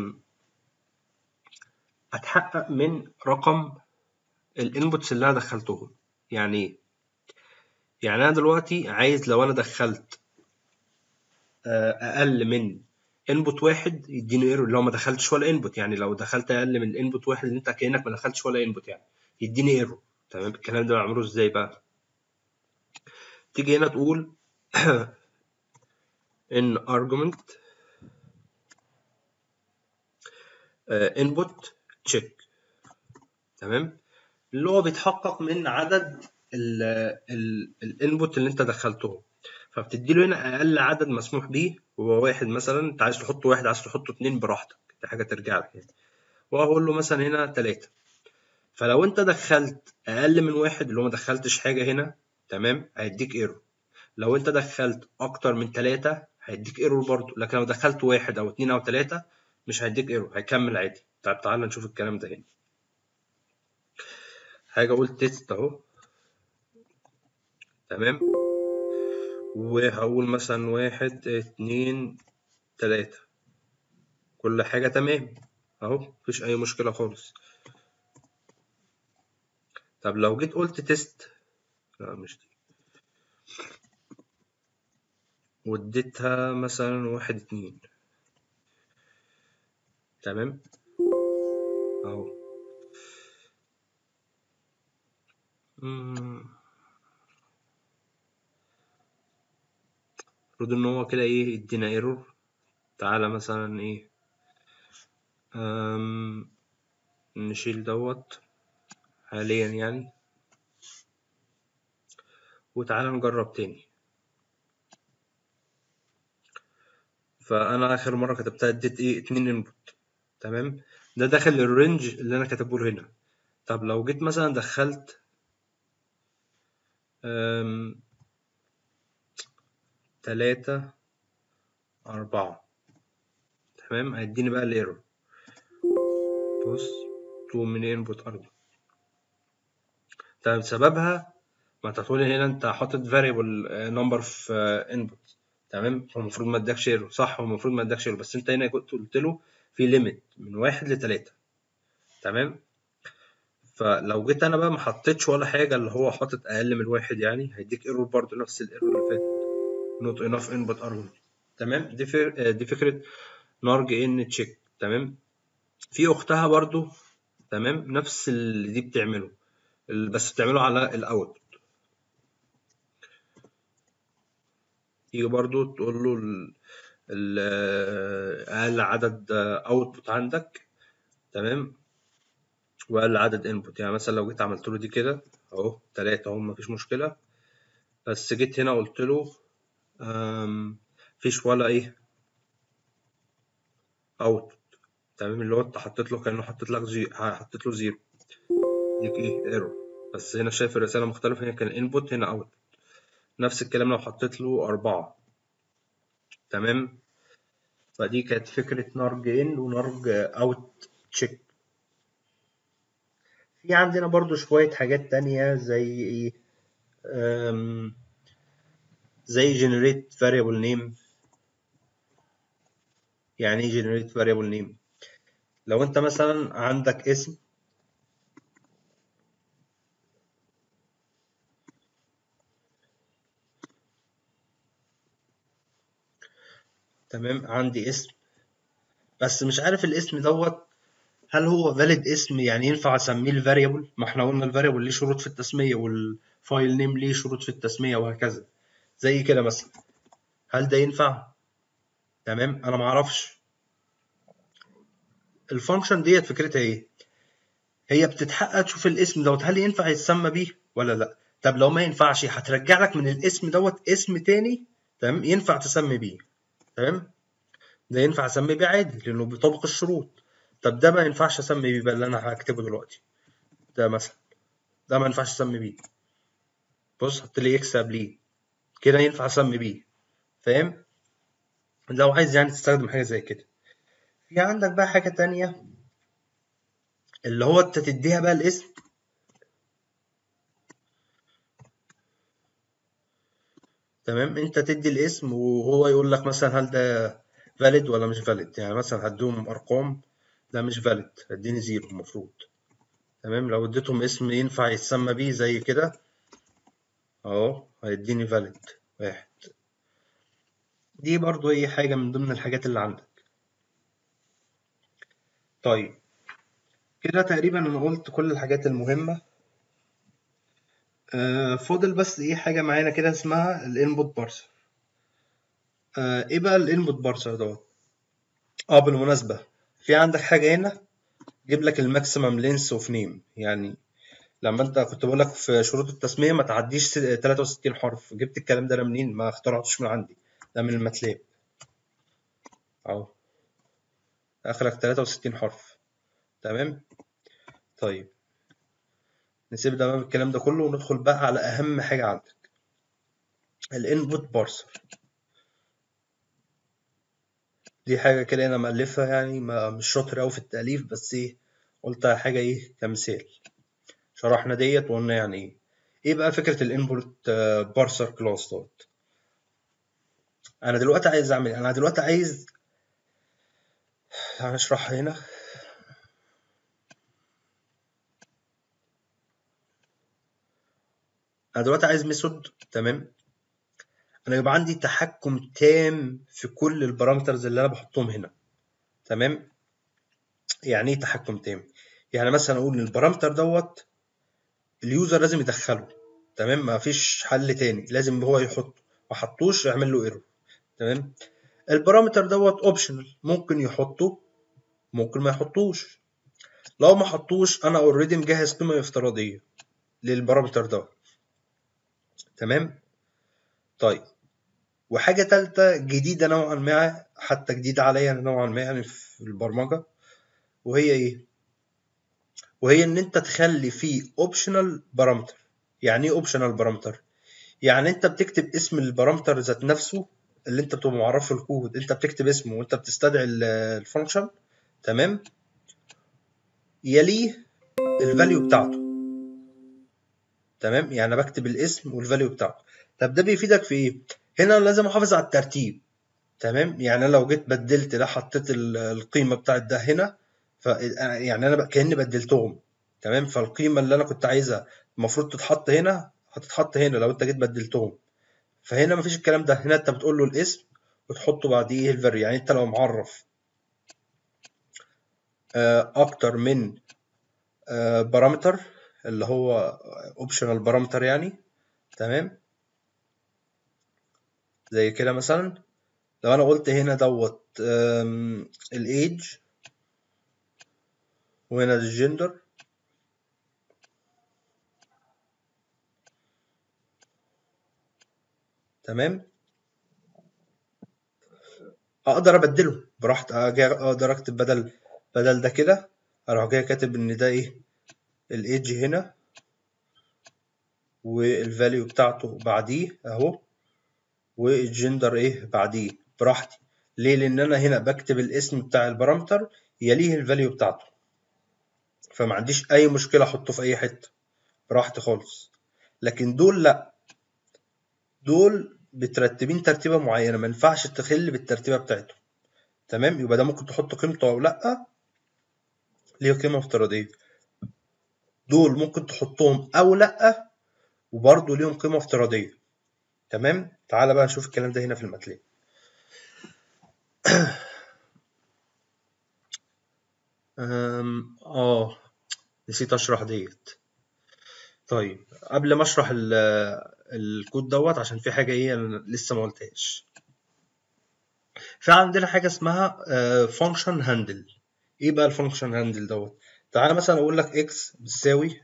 اتحقق من رقم الانبوتس اللي انا دخلتهم يعني ايه يعني انا دلوقتي عايز لو انا دخلت اقل من انبوت واحد يديني ايرور لو ما دخلتش ولا انبوت يعني لو دخلت اقل من انبوت واحد انت كانك ما دخلتش ولا انبوت يعني يديني ايرور تمام الكلام ده بعمله ازاي بقى تيجي هنا تقول ان argument input check تمام اللي هو بيتحقق من عدد الانبوت اللي انت دخلتهم فبتدي له هنا اقل عدد مسموح بيه هو واحد مثلا انت عايز تحط واحد عايز تحط اتنين براحتك دي حاجه ترجع لك يعني وهقول له مثلا هنا تلاتة فلو انت دخلت اقل من واحد اللي هو ما دخلتش حاجه هنا تمام هيديك ايرور لو انت دخلت اكتر من تلاتة هيديك ايرور برضو لكن لو دخلت واحد او اتنين او تلاتة مش هيديك ايرور هيكمل عادي طيب تعالى نشوف الكلام ده هنا حاجه اقول تيست اهو تمام وهقول مثلا واحد اتنين تلاتة كل حاجة تمام اهو مفيش اي مشكلة خالص طب لو جيت قلت تيست لا مش دي واديتها مثلا واحد اتنين تمام اهو المفروض ان هو كده ايه يدينا ايرور تعالى مثلا ايه أم نشيل دوت حاليا يعني وتعالى نجرب تاني فانا اخر مره كتبتها اديت ايه اتنين انبوت تمام ده داخل الرينج اللي انا كاتبه له هنا طب لو جيت مثلا دخلت أم تلاتة أربعة تمام هيديني بقى الايرور بص تو من انبوت ارجو طيب سببها ما انت هتقول هنا انت حاطط variable نمبر في انبوت تمام هو المفروض ما ادكش ايرور صح هو المفروض ما ادكش ايرور بس انت هنا كنت قلت له في ليميت من واحد لتلاتة تمام فلو جيت انا بقى ما حطيتش ولا حاجه اللي هو حاطط اقل من واحد يعني هيديك ايرور برضه نفس الايرور اللي فات not enough input argument تمام دي فر... دي فكره نارج ان تشيك تمام في اختها برضو تمام نفس اللي دي بتعمله بس بتعمله على الاوت تيجي برضو تقول له ال... ال... اقل عدد اوتبوت عندك تمام واقل عدد انبوت يعني مثلا لو جيت عملت له دي كده اهو تلاتة اهو مفيش مشكله بس جيت هنا قلت له مفيش ولا ايه اوت تمام اللي هو انت حطيت له كانه حطيت لك جي حطيت له زيرو ديك ايه ايرور بس هنا شايف الرساله مختلفه هنا كان انبوت هنا اوت نفس الكلام لو حطيت له أربعة تمام فدي كانت فكرة نارج ان ونارج اوت تشيك في عندنا برضو شوية حاجات تانية زي ايه زي generate variable name يعني ايه generate variable name لو انت مثلا عندك اسم تمام عندي اسم بس مش عارف الاسم دوت هل هو valid اسم يعني ينفع اسميه الفاريبل ما احنا قلنا الفاريبل ليه شروط في التسميه والفايل نيم ليه شروط في التسميه وهكذا زي كده مثلا هل ده ينفع تمام انا معرفش الفانكشن ديت فكرتها ايه هي بتتحقق تشوف الاسم دوت هل ينفع يتسمى بيه ولا لا طب لو ما ينفعش هترجع لك من الاسم دوت اسم تاني تمام ينفع تسمي بيه تمام ده ينفع اسمي بيه عادي لانه بيطابق الشروط طب ده ما ينفعش اسمي بيه بقى اللي انا هكتبه دلوقتي ده مثلا ده ما ينفعش اسمي بيه بص حط لي اكس قبليه كده ينفع اسمي بيه فاهم لو عايز يعني تستخدم حاجه زي كده في عندك بقى حاجه تانية اللي هو انت تديها بقى الاسم تمام انت تدي الاسم وهو يقول لك مثلا هل ده valid ولا مش valid يعني مثلا هديهم ارقام ده مش valid اديني زيرو المفروض تمام لو اديتهم اسم ينفع يتسمى بيه زي كده اهو هيديني valid واحد دي برضو اي حاجة من ضمن الحاجات اللي عندك طيب كده تقريبا انا قلت كل الحاجات المهمة آه فاضل بس ايه حاجة معانا كده اسمها الانبوت بارسر آه ايه بقى الانبوت بارسر دوت اه بالمناسبة في عندك حاجة هنا جيب لك الماكسيمم لينس اوف نيم يعني لما انت كنت بقول لك في شروط التسمية ما تعديش 63 حرف جبت الكلام ده منين ما اخترعتوش من عندي ده من الماتلاب اهو اخرك 63 حرف تمام طيب نسيب ده الكلام ده كله وندخل بقى على اهم حاجه عندك الانبوت بارسر دي حاجه كده انا مالفها يعني ما مش شاطر قوي في التاليف بس ايه قلت حاجه ايه كمثال شرحنا ديت وقلنا يعني ايه ايه بقى فكره الانبوت بارسر كلاس دوت انا دلوقتي عايز اعمل انا دلوقتي عايز هنشرحها هنا انا دلوقتي عايز ميثود تمام انا يبقى عندي تحكم تام في كل البارامترز اللي انا بحطهم هنا تمام يعني ايه تحكم تام يعني مثلا اقول ان البارامتر دوت اليوزر لازم يدخله تمام ما فيش حل تاني لازم هو يحطه ما حطوش يعمل له ايرور تمام البارامتر دوت اوبشنال ممكن يحطه ممكن ما يحطوش لو ما حطوش انا اوريدي مجهز قيمه افتراضيه للبارامتر ده تمام طيب وحاجه ثالثه جديده نوعا ما حتى جديده عليا نوعا ما يعني في البرمجه وهي ايه وهي ان انت تخلي فيه اوبشنال بارامتر يعني ايه اوبشنال بارامتر يعني انت بتكتب اسم البارامتر ذات نفسه اللي انت بتبقى معرفه الكود انت بتكتب اسمه وانت بتستدعي الفانكشن تمام يليه الفاليو بتاعته تمام يعني انا بكتب الاسم والفاليو بتاعته طب ده بيفيدك في ايه هنا لازم احافظ على الترتيب تمام يعني انا لو جيت بدلت ده حطيت القيمه بتاعت ده هنا ف يعني انا كاني بدلتهم تمام فالقيمه اللي انا كنت عايزها المفروض تتحط هنا هتتحط هنا لو انت جيت بدلتهم فهنا مفيش الكلام ده هنا انت بتقول له الاسم وتحطه بعديه الفاري يعني انت لو معرف اكتر من بارامتر اللي هو اوبشنال بارامتر يعني تمام زي كده مثلا لو انا قلت هنا دوت الايج وهنا الجندر تمام اقدر ابدله براحتي اقدر اكتب بدل بدل ده كده اروح جاي كاتب ان ده ايه الايدج هنا والفاليو بتاعته بعديه اهو والجندر ايه بعديه براحتي ليه لان انا هنا بكتب الاسم بتاع البارامتر يليه الفاليو بتاعته فما عنديش اي مشكله احطه في اي حته براحتي خالص لكن دول لا دول مترتبين ترتيبه معينه ما ينفعش تخل بالترتيبه بتاعتهم تمام يبقى ده ممكن تحط قيمته او لا ليه قيمه افتراضيه دول ممكن تحطهم او لا وبرضه ليهم قيمه افتراضيه تمام تعال بقى نشوف الكلام ده هنا في الماتلاب اه نسيت اشرح ديت طيب قبل ما اشرح الكود دوت عشان في حاجه ايه انا لسه ما قلتهاش في عندنا حاجه اسمها فانكشن هاندل ايه بقى الفانكشن هاندل دوت تعالى مثلا اقول لك اكس بتساوي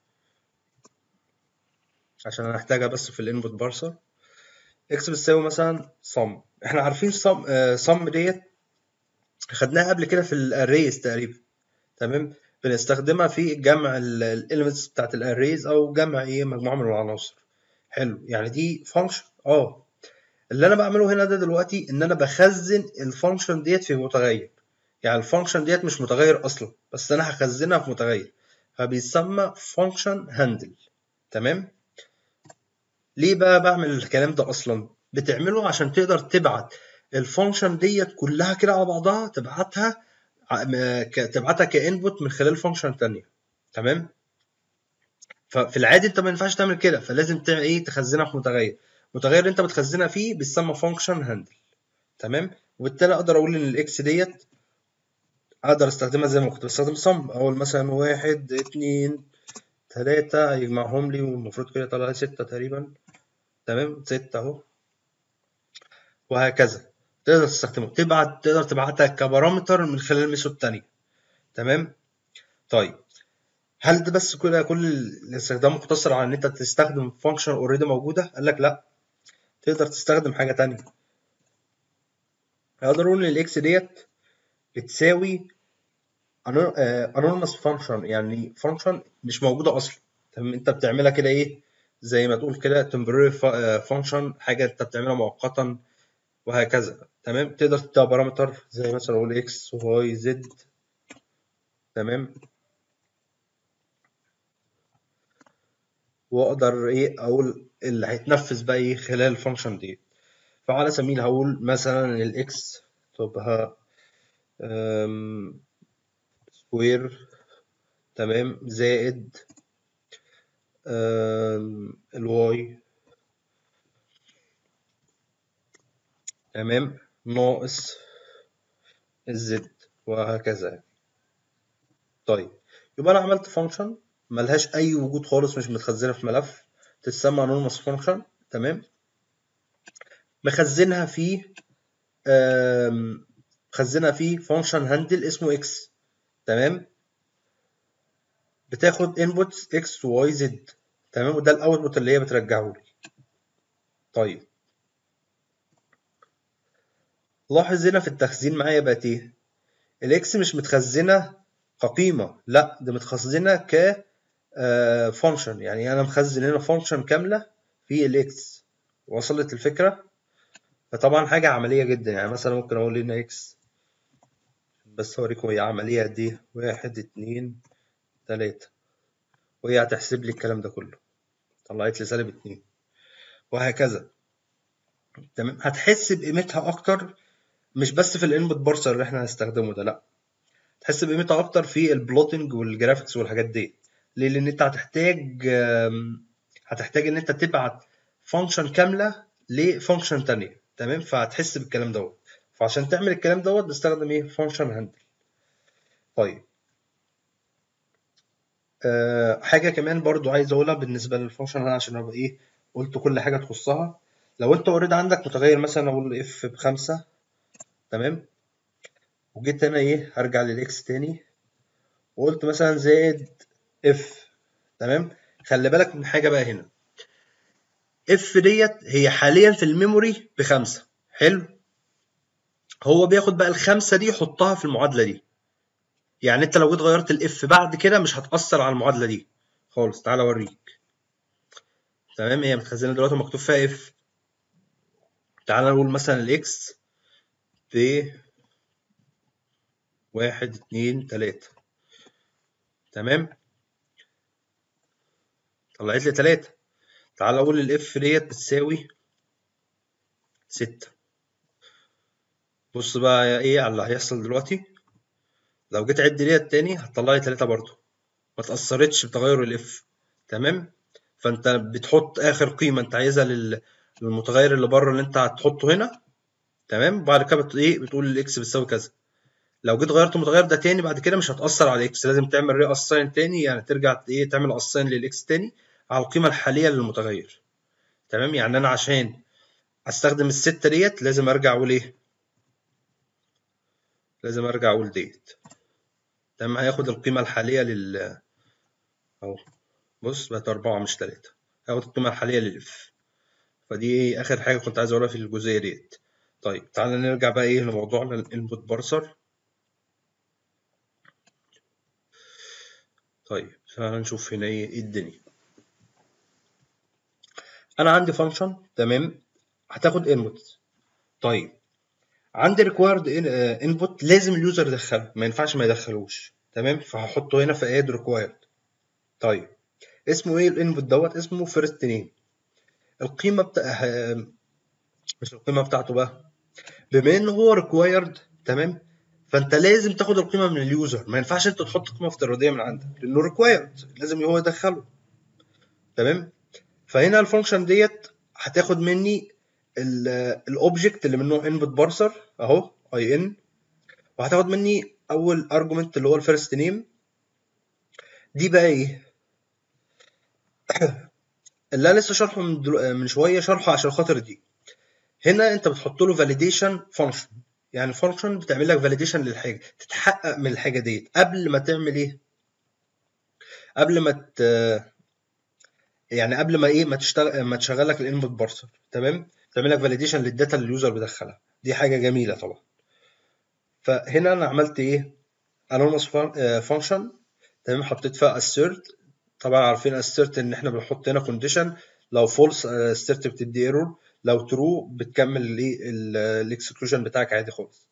عشان انا هحتاجها بس في الانبوت بارسر اكس بتساوي مثلا sum احنا عارفين sum sum ديت خدناها قبل كده في الاريز تقريبا تمام بنستخدمها في جمع الاليمنتس بتاعت الاريز او جمع ايه مجموعه من العناصر حلو يعني دي فانكشن اه اللي انا بعمله هنا ده دلوقتي ان انا بخزن الفانكشن ديت في متغير يعني الفانكشن ديت مش متغير اصلا بس انا هخزنها في متغير فبيسمى فانكشن هاندل تمام ليه بقى بعمل الكلام ده اصلا بتعمله عشان تقدر تبعت الفانكشن ديت كلها كده على بعضها تبعتها تبعتها كانبوت من خلال فانكشن تانية تمام ففي العادي انت ما ينفعش تعمل كده فلازم تعمل ايه تخزنها في متغير المتغير اللي انت بتخزنها فيه بيسمى فانكشن هاندل تمام وبالتالي اقدر اقول ان الاكس ديت اقدر استخدمها زي ما كنت بستخدم صم اول مثلا واحد اتنين تلاتة يجمعهم لي والمفروض كده يطلع لي ستة تقريبا تمام ستة اهو وهكذا تقدر تستخدمه تبعت تقدر تبعتها كبارامتر من خلال ميثود تانية تمام طيب هل ده بس كل كل الاستخدام مقتصر على ان انت تستخدم فانكشن اوريدي موجوده قال لك لا تقدر تستخدم حاجه تانية اقدر اقول ان الاكس ديت بتساوي انونيمس فانكشن يعني فانكشن مش موجوده اصلا تمام انت بتعملها كده ايه زي ما تقول كده temporary فانكشن حاجه انت بتعملها مؤقتا وهكذا تمام تقدر تديها بارامتر زي مثلا اقول اكس واي زد تمام واقدر ايه اقول اللي هيتنفذ بقى ايه خلال الفانكشن دي فعلى سبيل هقول مثلا الاكس تبقى سكوير تمام زائد الواي تمام ناقص الزد وهكذا طيب يبقى انا عملت فانكشن ملهاش اي وجود خالص مش متخزنه في ملف تسمى anonymous function تمام مخزنها في مخزنها في function handle اسمه x تمام بتاخد inputs x y z تمام وده الاوتبوت اللي هي بترجعه لي طيب لاحظ هنا في التخزين معايا بقت ايه الاكس مش متخزنه كقيمه لا ده متخزنه ك فانكشن يعني انا مخزن هنا فانكشن كامله في الاكس وصلت الفكره فطبعا حاجه عمليه جدا يعني مثلا ممكن اقول هنا اكس بس اوريكم هي عمليه قد ايه واحد اتنين تلاته وهي هتحسب لي الكلام ده كله طلعت لي سالب اتنين وهكذا تمام هتحس بقيمتها اكتر مش بس في الانبوت بارسر اللي احنا هنستخدمه ده لا تحس بقيمتها اكتر في البلوتنج والجرافيكس والحاجات دي ليه لان انت هتحتاج هتحتاج ان انت تبعت فانكشن كامله لفانكشن تانية تمام فهتحس بالكلام دوت فعشان تعمل الكلام دوت بستخدم ايه فانكشن هاندل طيب أه حاجه كمان برضو عايز اقولها بالنسبه للفانكشن هنا عشان ابقى ايه قلت كل حاجه تخصها لو انت اوريدي عندك متغير مثلا اقول اف بخمسة تمام وجيت هنا ايه هرجع للاكس تاني وقلت مثلا زائد اف تمام خلي بالك من حاجه بقى هنا اف ديت هي حاليا في الميموري بخمسة حلو هو بياخد بقى الخمسة دي يحطها في المعادلة دي يعني انت لو جيت غيرت الاف بعد كده مش هتأثر على المعادلة دي خالص تعالى اوريك تمام هي متخزنة دلوقتي مكتوب فيها اف تعالى نقول مثلا الاكس ب واحد اتنين تلاتة تمام طلعت لي تلاتة تعال اقول الاف ديت بتساوي ستة بص بقى ايه على اللي هيحصل دلوقتي لو جيت عد ديت تاني هتطلع لي تلاتة برضه ما تأثرتش بتغير الاف تمام فانت بتحط اخر قيمة انت عايزها لل... للمتغير اللي بره اللي انت هتحطه هنا تمام بعد كده بت... ايه بتقول الاكس بتساوي كذا لو جيت غيرت المتغير ده تاني بعد كده مش هتأثر على الاكس لازم تعمل ري اساين تاني يعني ترجع ايه تعمل اساين للاكس تاني على القيمة الحالية للمتغير تمام يعني انا عشان استخدم الستة ديت لازم ارجع اقول ايه لازم ارجع اقول ديت تمام هياخد القيمة الحالية لل اهو بص بقت أربعة مش تلاتة هاخد القيمة الحالية للإف فدي ايه آخر حاجة كنت عايز أقولها في الجزئية ديت طيب تعالى نرجع بقى ايه لموضوعنا الانبوت بارسر طيب تعالى نشوف هنا ايه الدنيا انا عندي فانكشن تمام هتاخد انبوت طيب عندي ريكوايرد انبوت لازم اليوزر يدخله ما ينفعش ما يدخلوش تمام فهحطه هنا في اد ريكوايرد طيب اسمه ايه الانبوت دوت اسمه فيرست نيم القيمه بتاع مش القيمه بتاعته بقى بما ان هو ريكوايرد تمام فانت لازم تاخد القيمه من اليوزر ما ينفعش انت تحط قيمه افتراضيه من عندك لانه ريكوايرد لازم هو يدخله تمام فهنا الفانكشن ديت هتاخد مني الاوبجكت اللي من نوع انبوت بارسر اهو اي ان وهتاخد مني اول ارجمنت اللي هو الفيرست نيم دي بقى ايه اللي انا لسه شرحه من, دلو... من شويه شرحه عشان خاطر دي هنا انت بتحط له فاليديشن فانكشن يعني فانكشن بتعمل لك فاليديشن للحاجه تتحقق من الحاجه ديت قبل ما تعمل ايه قبل ما ت... يعني قبل ما ايه ما تشتغل ما تشغل لك الانبوت بارسر تمام تعمل لك فاليديشن للداتا اللي اليوزر بيدخلها دي حاجه جميله طبعا فهنا انا عملت ايه انونيمous فانكشن تمام حطيت فيها assert طبعا عارفين assert ان احنا بنحط هنا condition لو false assert بتدي error لو true بتكمل الايه الاكسكلوجن بتاعك عادي خالص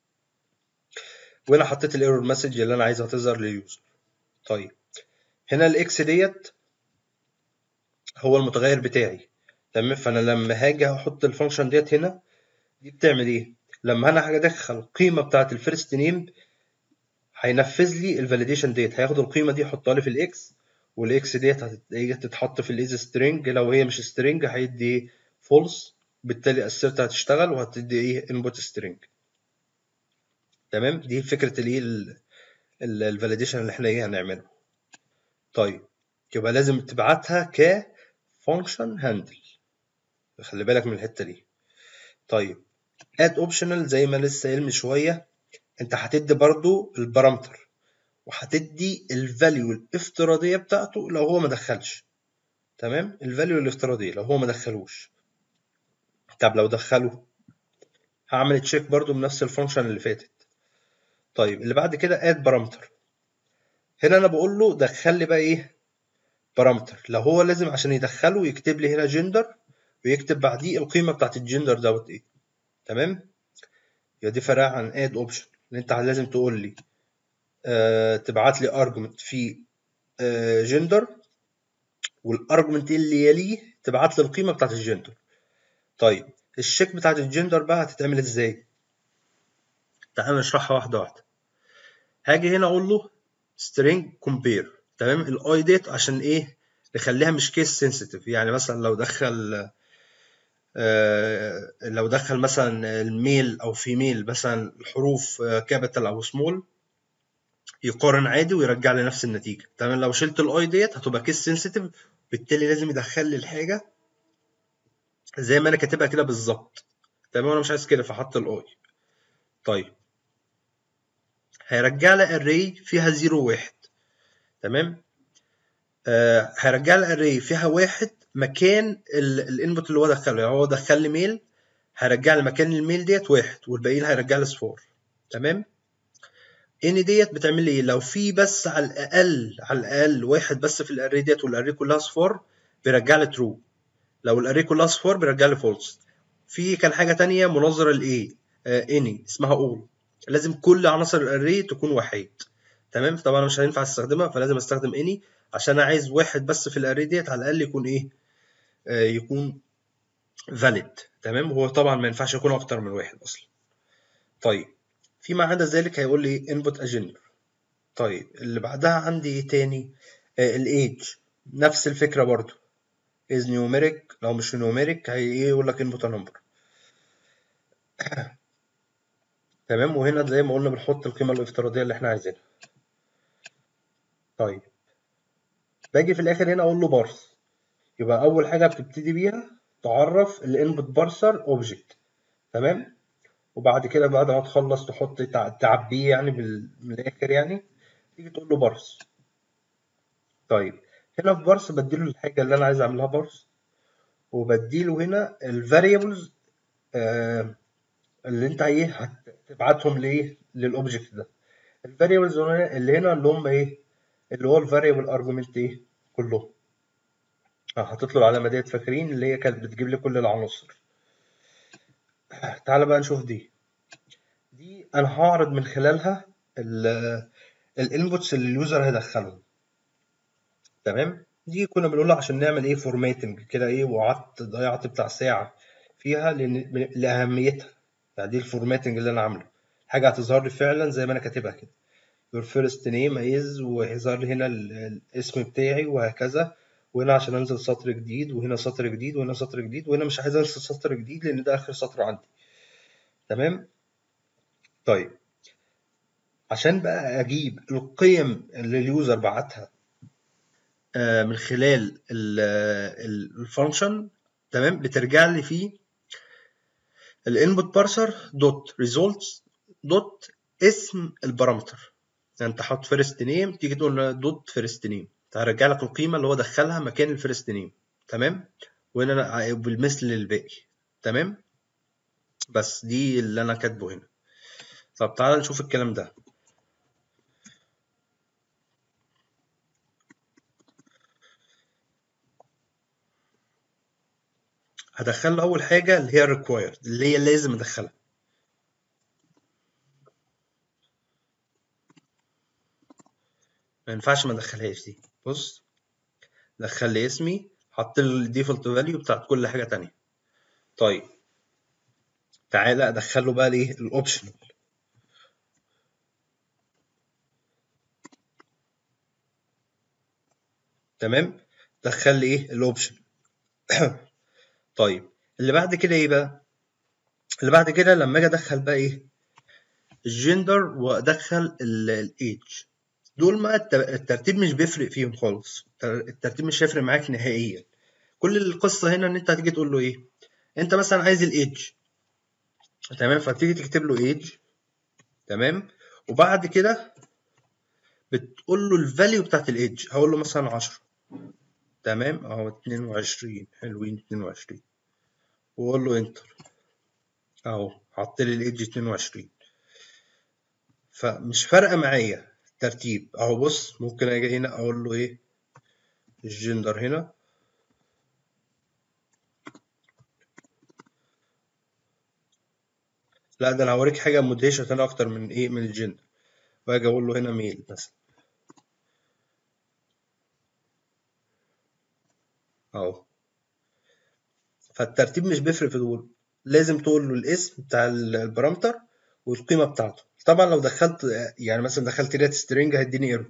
وهنا حطيت الايرور مسج اللي انا عايزها تظهر لليوزر طيب هنا الاكس ديت هو المتغير بتاعي تمام فانا لما هاجي احط الفانكشن ديت هنا دي بتعمل ايه لما انا هاجي ادخل القيمه بتاعه الفيرست نيم هينفذ لي الفاليديشن ديت هياخد القيمه دي يحطها لي في الاكس والاكس ديت هتيجي تتحط في الايز سترينج لو هي مش سترينج هيدي فولس بالتالي السيرت هتشتغل وهتدي ايه انبوت سترينج تمام دي فكره الايه الفاليديشن اللي احنا ايه هنعمله طيب يبقى لازم تبعتها ك function handle خلي بالك من الحته دي طيب add optional زي ما لسه قايل من شويه انت هتدي برضو البارامتر وهتدي الفاليو الافتراضيه بتاعته لو هو ما دخلش تمام الفاليو الافتراضيه لو هو ما دخلوش طب لو دخله هعمل تشيك برضو بنفس الفانكشن اللي فاتت طيب اللي بعد كده اد بارامتر هنا انا بقول له دخل لي بقى ايه بارامتر لو هو لازم عشان يدخله يكتب لي هنا جندر ويكتب بعديه القيمه بتاعت الجندر دوت ايه تمام يبقى دي فرق عن اد اوبشن ان انت لازم تقول لي آه تبعت لي ارجمنت في آه جندر والارجمنت اللي يليه تبعت لي القيمه بتاعت الجندر طيب الشيك بتاعت الجندر بقى هتتعمل ازاي تعال نشرحها واحده واحده هاجي هنا اقول له string compare تمام الاي ديت عشان ايه نخليها مش كيس سنسيتيف يعني مثلا لو دخل آه لو دخل مثلا الميل او فيميل مثلا الحروف كابيتال او سمول يقارن عادي ويرجع لي نفس النتيجه تمام لو شلت الاي ديت هتبقى كيس سنسيتيف بالتالي لازم يدخل لي الحاجه زي ما انا كاتبها كده بالظبط تمام انا مش عايز كده فحط الاي طيب هيرجع لي اري فيها 0 1 تمام آه هيرجع لي اري فيها واحد مكان الانبوت اللي هو دخله يعني هو دخل لي ميل هيرجع لي مكان الميل ديت واحد والباقيين هيرجع لي صفار تمام ان ديت بتعمل لي ايه لو في بس على الاقل على الاقل واحد بس في الاري ديت والاري كلها صفار بيرجع لي ترو لو الاري كلها صفار بيرجع لي فولس في كان حاجه تانية مناظره لايه آه اني اسمها اول لازم كل عناصر الاري تكون وحيد تمام طبعا مش هينفع استخدمها فلازم استخدم اني عشان انا عايز واحد بس في الاري ديت على الاقل يكون ايه آه يكون valid تمام هو طبعا ما ينفعش يكون اكتر من واحد اصلا طيب فيما عدا ذلك هيقول لي input agender طيب اللي بعدها عندي ايه تاني آه الايج نفس الفكره برضو is numeric لو مش numeric هي ايه يقول لك input a number تمام وهنا زي ما قلنا بنحط القيمه الافتراضيه اللي احنا عايزينها طيب باجي في الاخر هنا اقول له بارس يبقى اول حاجه بتبتدي بيها تعرف الانبوت بارسر اوبجكت تمام وبعد كده بعد ما تخلص تحط تعبيه يعني من الاخر يعني تيجي تقول له بارس طيب هنا في بارس بديله الحاجه اللي انا عايز اعملها بارس وبديله هنا الفاريبلز آه اللي انت ايه هتبعتهم لايه للاوبجكت ده الفاريبلز اللي هنا اللي هم ايه اللي هو الفاريبل ارجمنت ايه كلهم حاطط له العلامه ديت فاكرين اللي هي كانت بتجيب لي كل العناصر تعال بقى نشوف دي دي انا هعرض من خلالها الانبوتس اللي اليوزر هيدخلهم تمام دي كنا بنقولها عشان نعمل ايه فورماتنج كده ايه وقعدت ضيعت بتاع ساعه فيها لان لاهميتها يعني دي الفورماتنج اللي انا عامله حاجه هتظهر لي فعلا زي ما انا كاتبها كده your first name is وهيظهر لي هنا الاسم بتاعي وهكذا وهنا عشان انزل سطر جديد وهنا سطر جديد وهنا سطر جديد وهنا مش عايز انزل سطر جديد لان ده اخر سطر عندي تمام طيب عشان بقى اجيب القيم اللي اليوزر بعتها من خلال الفانكشن تمام بترجع لي فيه الانبوت بارسر دوت ريزولتس دوت اسم البارامتر يعني انت حاطط فيرست نيم تيجي تقول له دوت فيرست نيم هرجع لك القيمه اللي هو دخلها مكان الفيرست نيم تمام وهنا انا بالمثل للباقي تمام بس دي اللي انا كاتبه هنا طب تعالى نشوف الكلام ده هدخل له اول حاجه اللي هي required اللي هي لازم ادخلها ما ينفعش ما ادخلهاش دي بص دخل لي اسمي حط لي الديفولت فاليو بتاعت كل حاجه تانية طيب تعالى ادخل له بقى الايه الاوبشنال تمام دخل لي ايه الاوبشن طيب اللي بعد كده ايه بقى اللي بعد كده لما اجي ادخل بقى ايه الجندر وادخل الايدج دول ما الترتيب مش بيفرق فيهم خالص الترتيب مش هيفرق معاك نهائيا كل القصه هنا ان انت هتيجي تقول له ايه انت مثلا عايز الايدج تمام فتيجي تكتب له ايدج تمام وبعد كده بتقول له الفاليو بتاعت الايدج هقول له مثلا 10 تمام اهو 22 حلوين 22 واقول له انتر اهو حط لي الايدج 22 فمش فارقه معايا ترتيب اهو بص ممكن اجي هنا اقول له ايه الجندر هنا لا ده انا هوريك حاجه مدهشه تاني اكتر من ايه من الجندر واجي اقول له هنا ميل مثلا اهو فالترتيب مش بيفرق في دول لازم تقول له الاسم بتاع البارامتر والقيمه بتاعته طبعا لو دخلت يعني مثلا دخلت ريت سترينج هيديني ايرور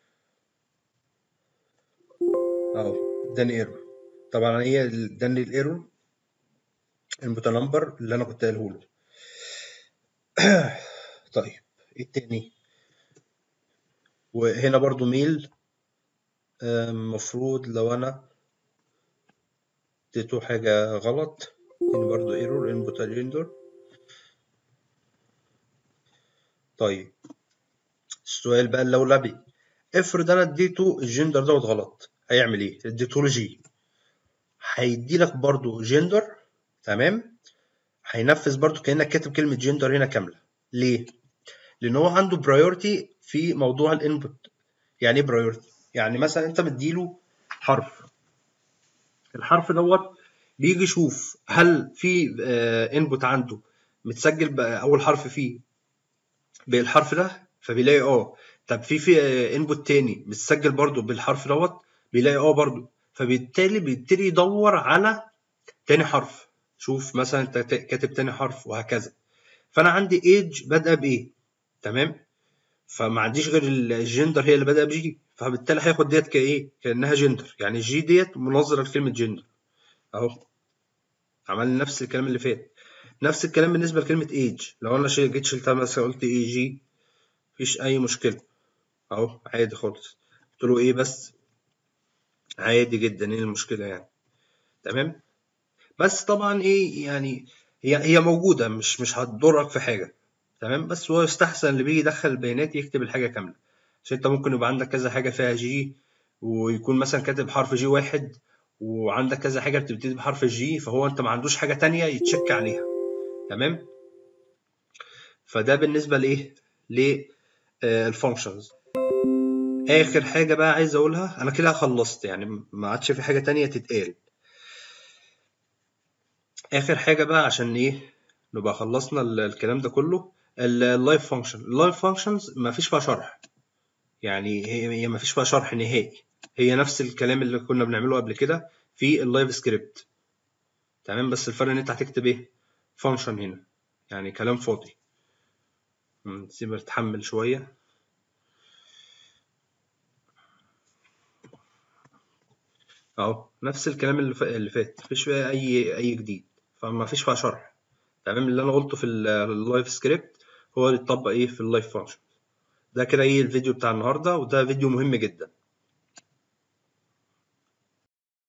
اهو اداني ايرور طبعا هي اداني الايرور الانبوت نمبر اللي انا كنت قايله له طيب ايه التاني وهنا برضو ميل المفروض لو انا اديته حاجة غلط هنا برضو ايرور انبوت جندر طيب السؤال بقى اللولبي افرض انا اديته الجندر دوت غلط هيعمل ايه اديته له جي هيدي لك برضو جندر تمام هينفذ برضو كانك كاتب كلمه جندر هنا كامله ليه لان هو عنده برايورتي في موضوع الانبوت يعني ايه برايورتي يعني مثلا انت مديله حرف الحرف دوت بيجي يشوف هل في انبوت عنده متسجل اول حرف فيه بالحرف ده فبيلاقي اه طب في في انبوت تاني متسجل برضو بالحرف دوت بيلاقي اه برضو فبالتالي بيبتدي يدور على تاني حرف شوف مثلا انت كاتب تاني حرف وهكذا فانا عندي ايج بادئه بايه تمام فما عنديش غير الجندر هي اللي بادئه بجي فبالتالي هياخد ديت كايه كانها جندر يعني الجي ديت منظره لكلمه جندر اهو عملنا نفس الكلام اللي فات نفس الكلام بالنسبه لكلمه ايج لو انا جيت شلتها مثلا قلت اي جي مفيش اي مشكله اهو عادي خالص قلت له ايه بس عادي جدا ايه المشكله يعني تمام بس طبعا ايه يعني هي هي موجوده مش مش هتضرك في حاجه تمام بس هو يستحسن اللي بيجي يدخل البيانات يكتب الحاجه كامله عشان انت ممكن يبقى عندك كذا حاجه فيها جي ويكون مثلا كاتب حرف جي واحد وعندك كذا حاجه بتبتدي بحرف الجي فهو انت ما عندوش حاجه تانية يتشك عليها تمام فده بالنسبه لايه للفانكشنز اخر حاجه بقى عايز اقولها انا كده خلصت يعني ما عادش في حاجه تانية تتقال اخر حاجه بقى عشان ايه نبقى خلصنا الكلام ده كله اللايف فانكشن اللايف فانكشنز ما فيش فيها شرح يعني هي ما فيش فيها شرح نهائي هي نفس الكلام اللي كنا بنعمله قبل كده في اللايف سكريبت تمام بس الفرق ان انت هتكتب ايه فانكشن هنا يعني كلام فاضي نسيبها تتحمل شويه اهو نفس الكلام اللي اللي فات مفيش فيها اي اي جديد فما فيش فيها شرح تمام اللي انا قلته في اللايف سكريبت هو اللي اتطبق ايه في اللايف فانكشن ده كده ايه الفيديو بتاع النهارده وده فيديو مهم جدا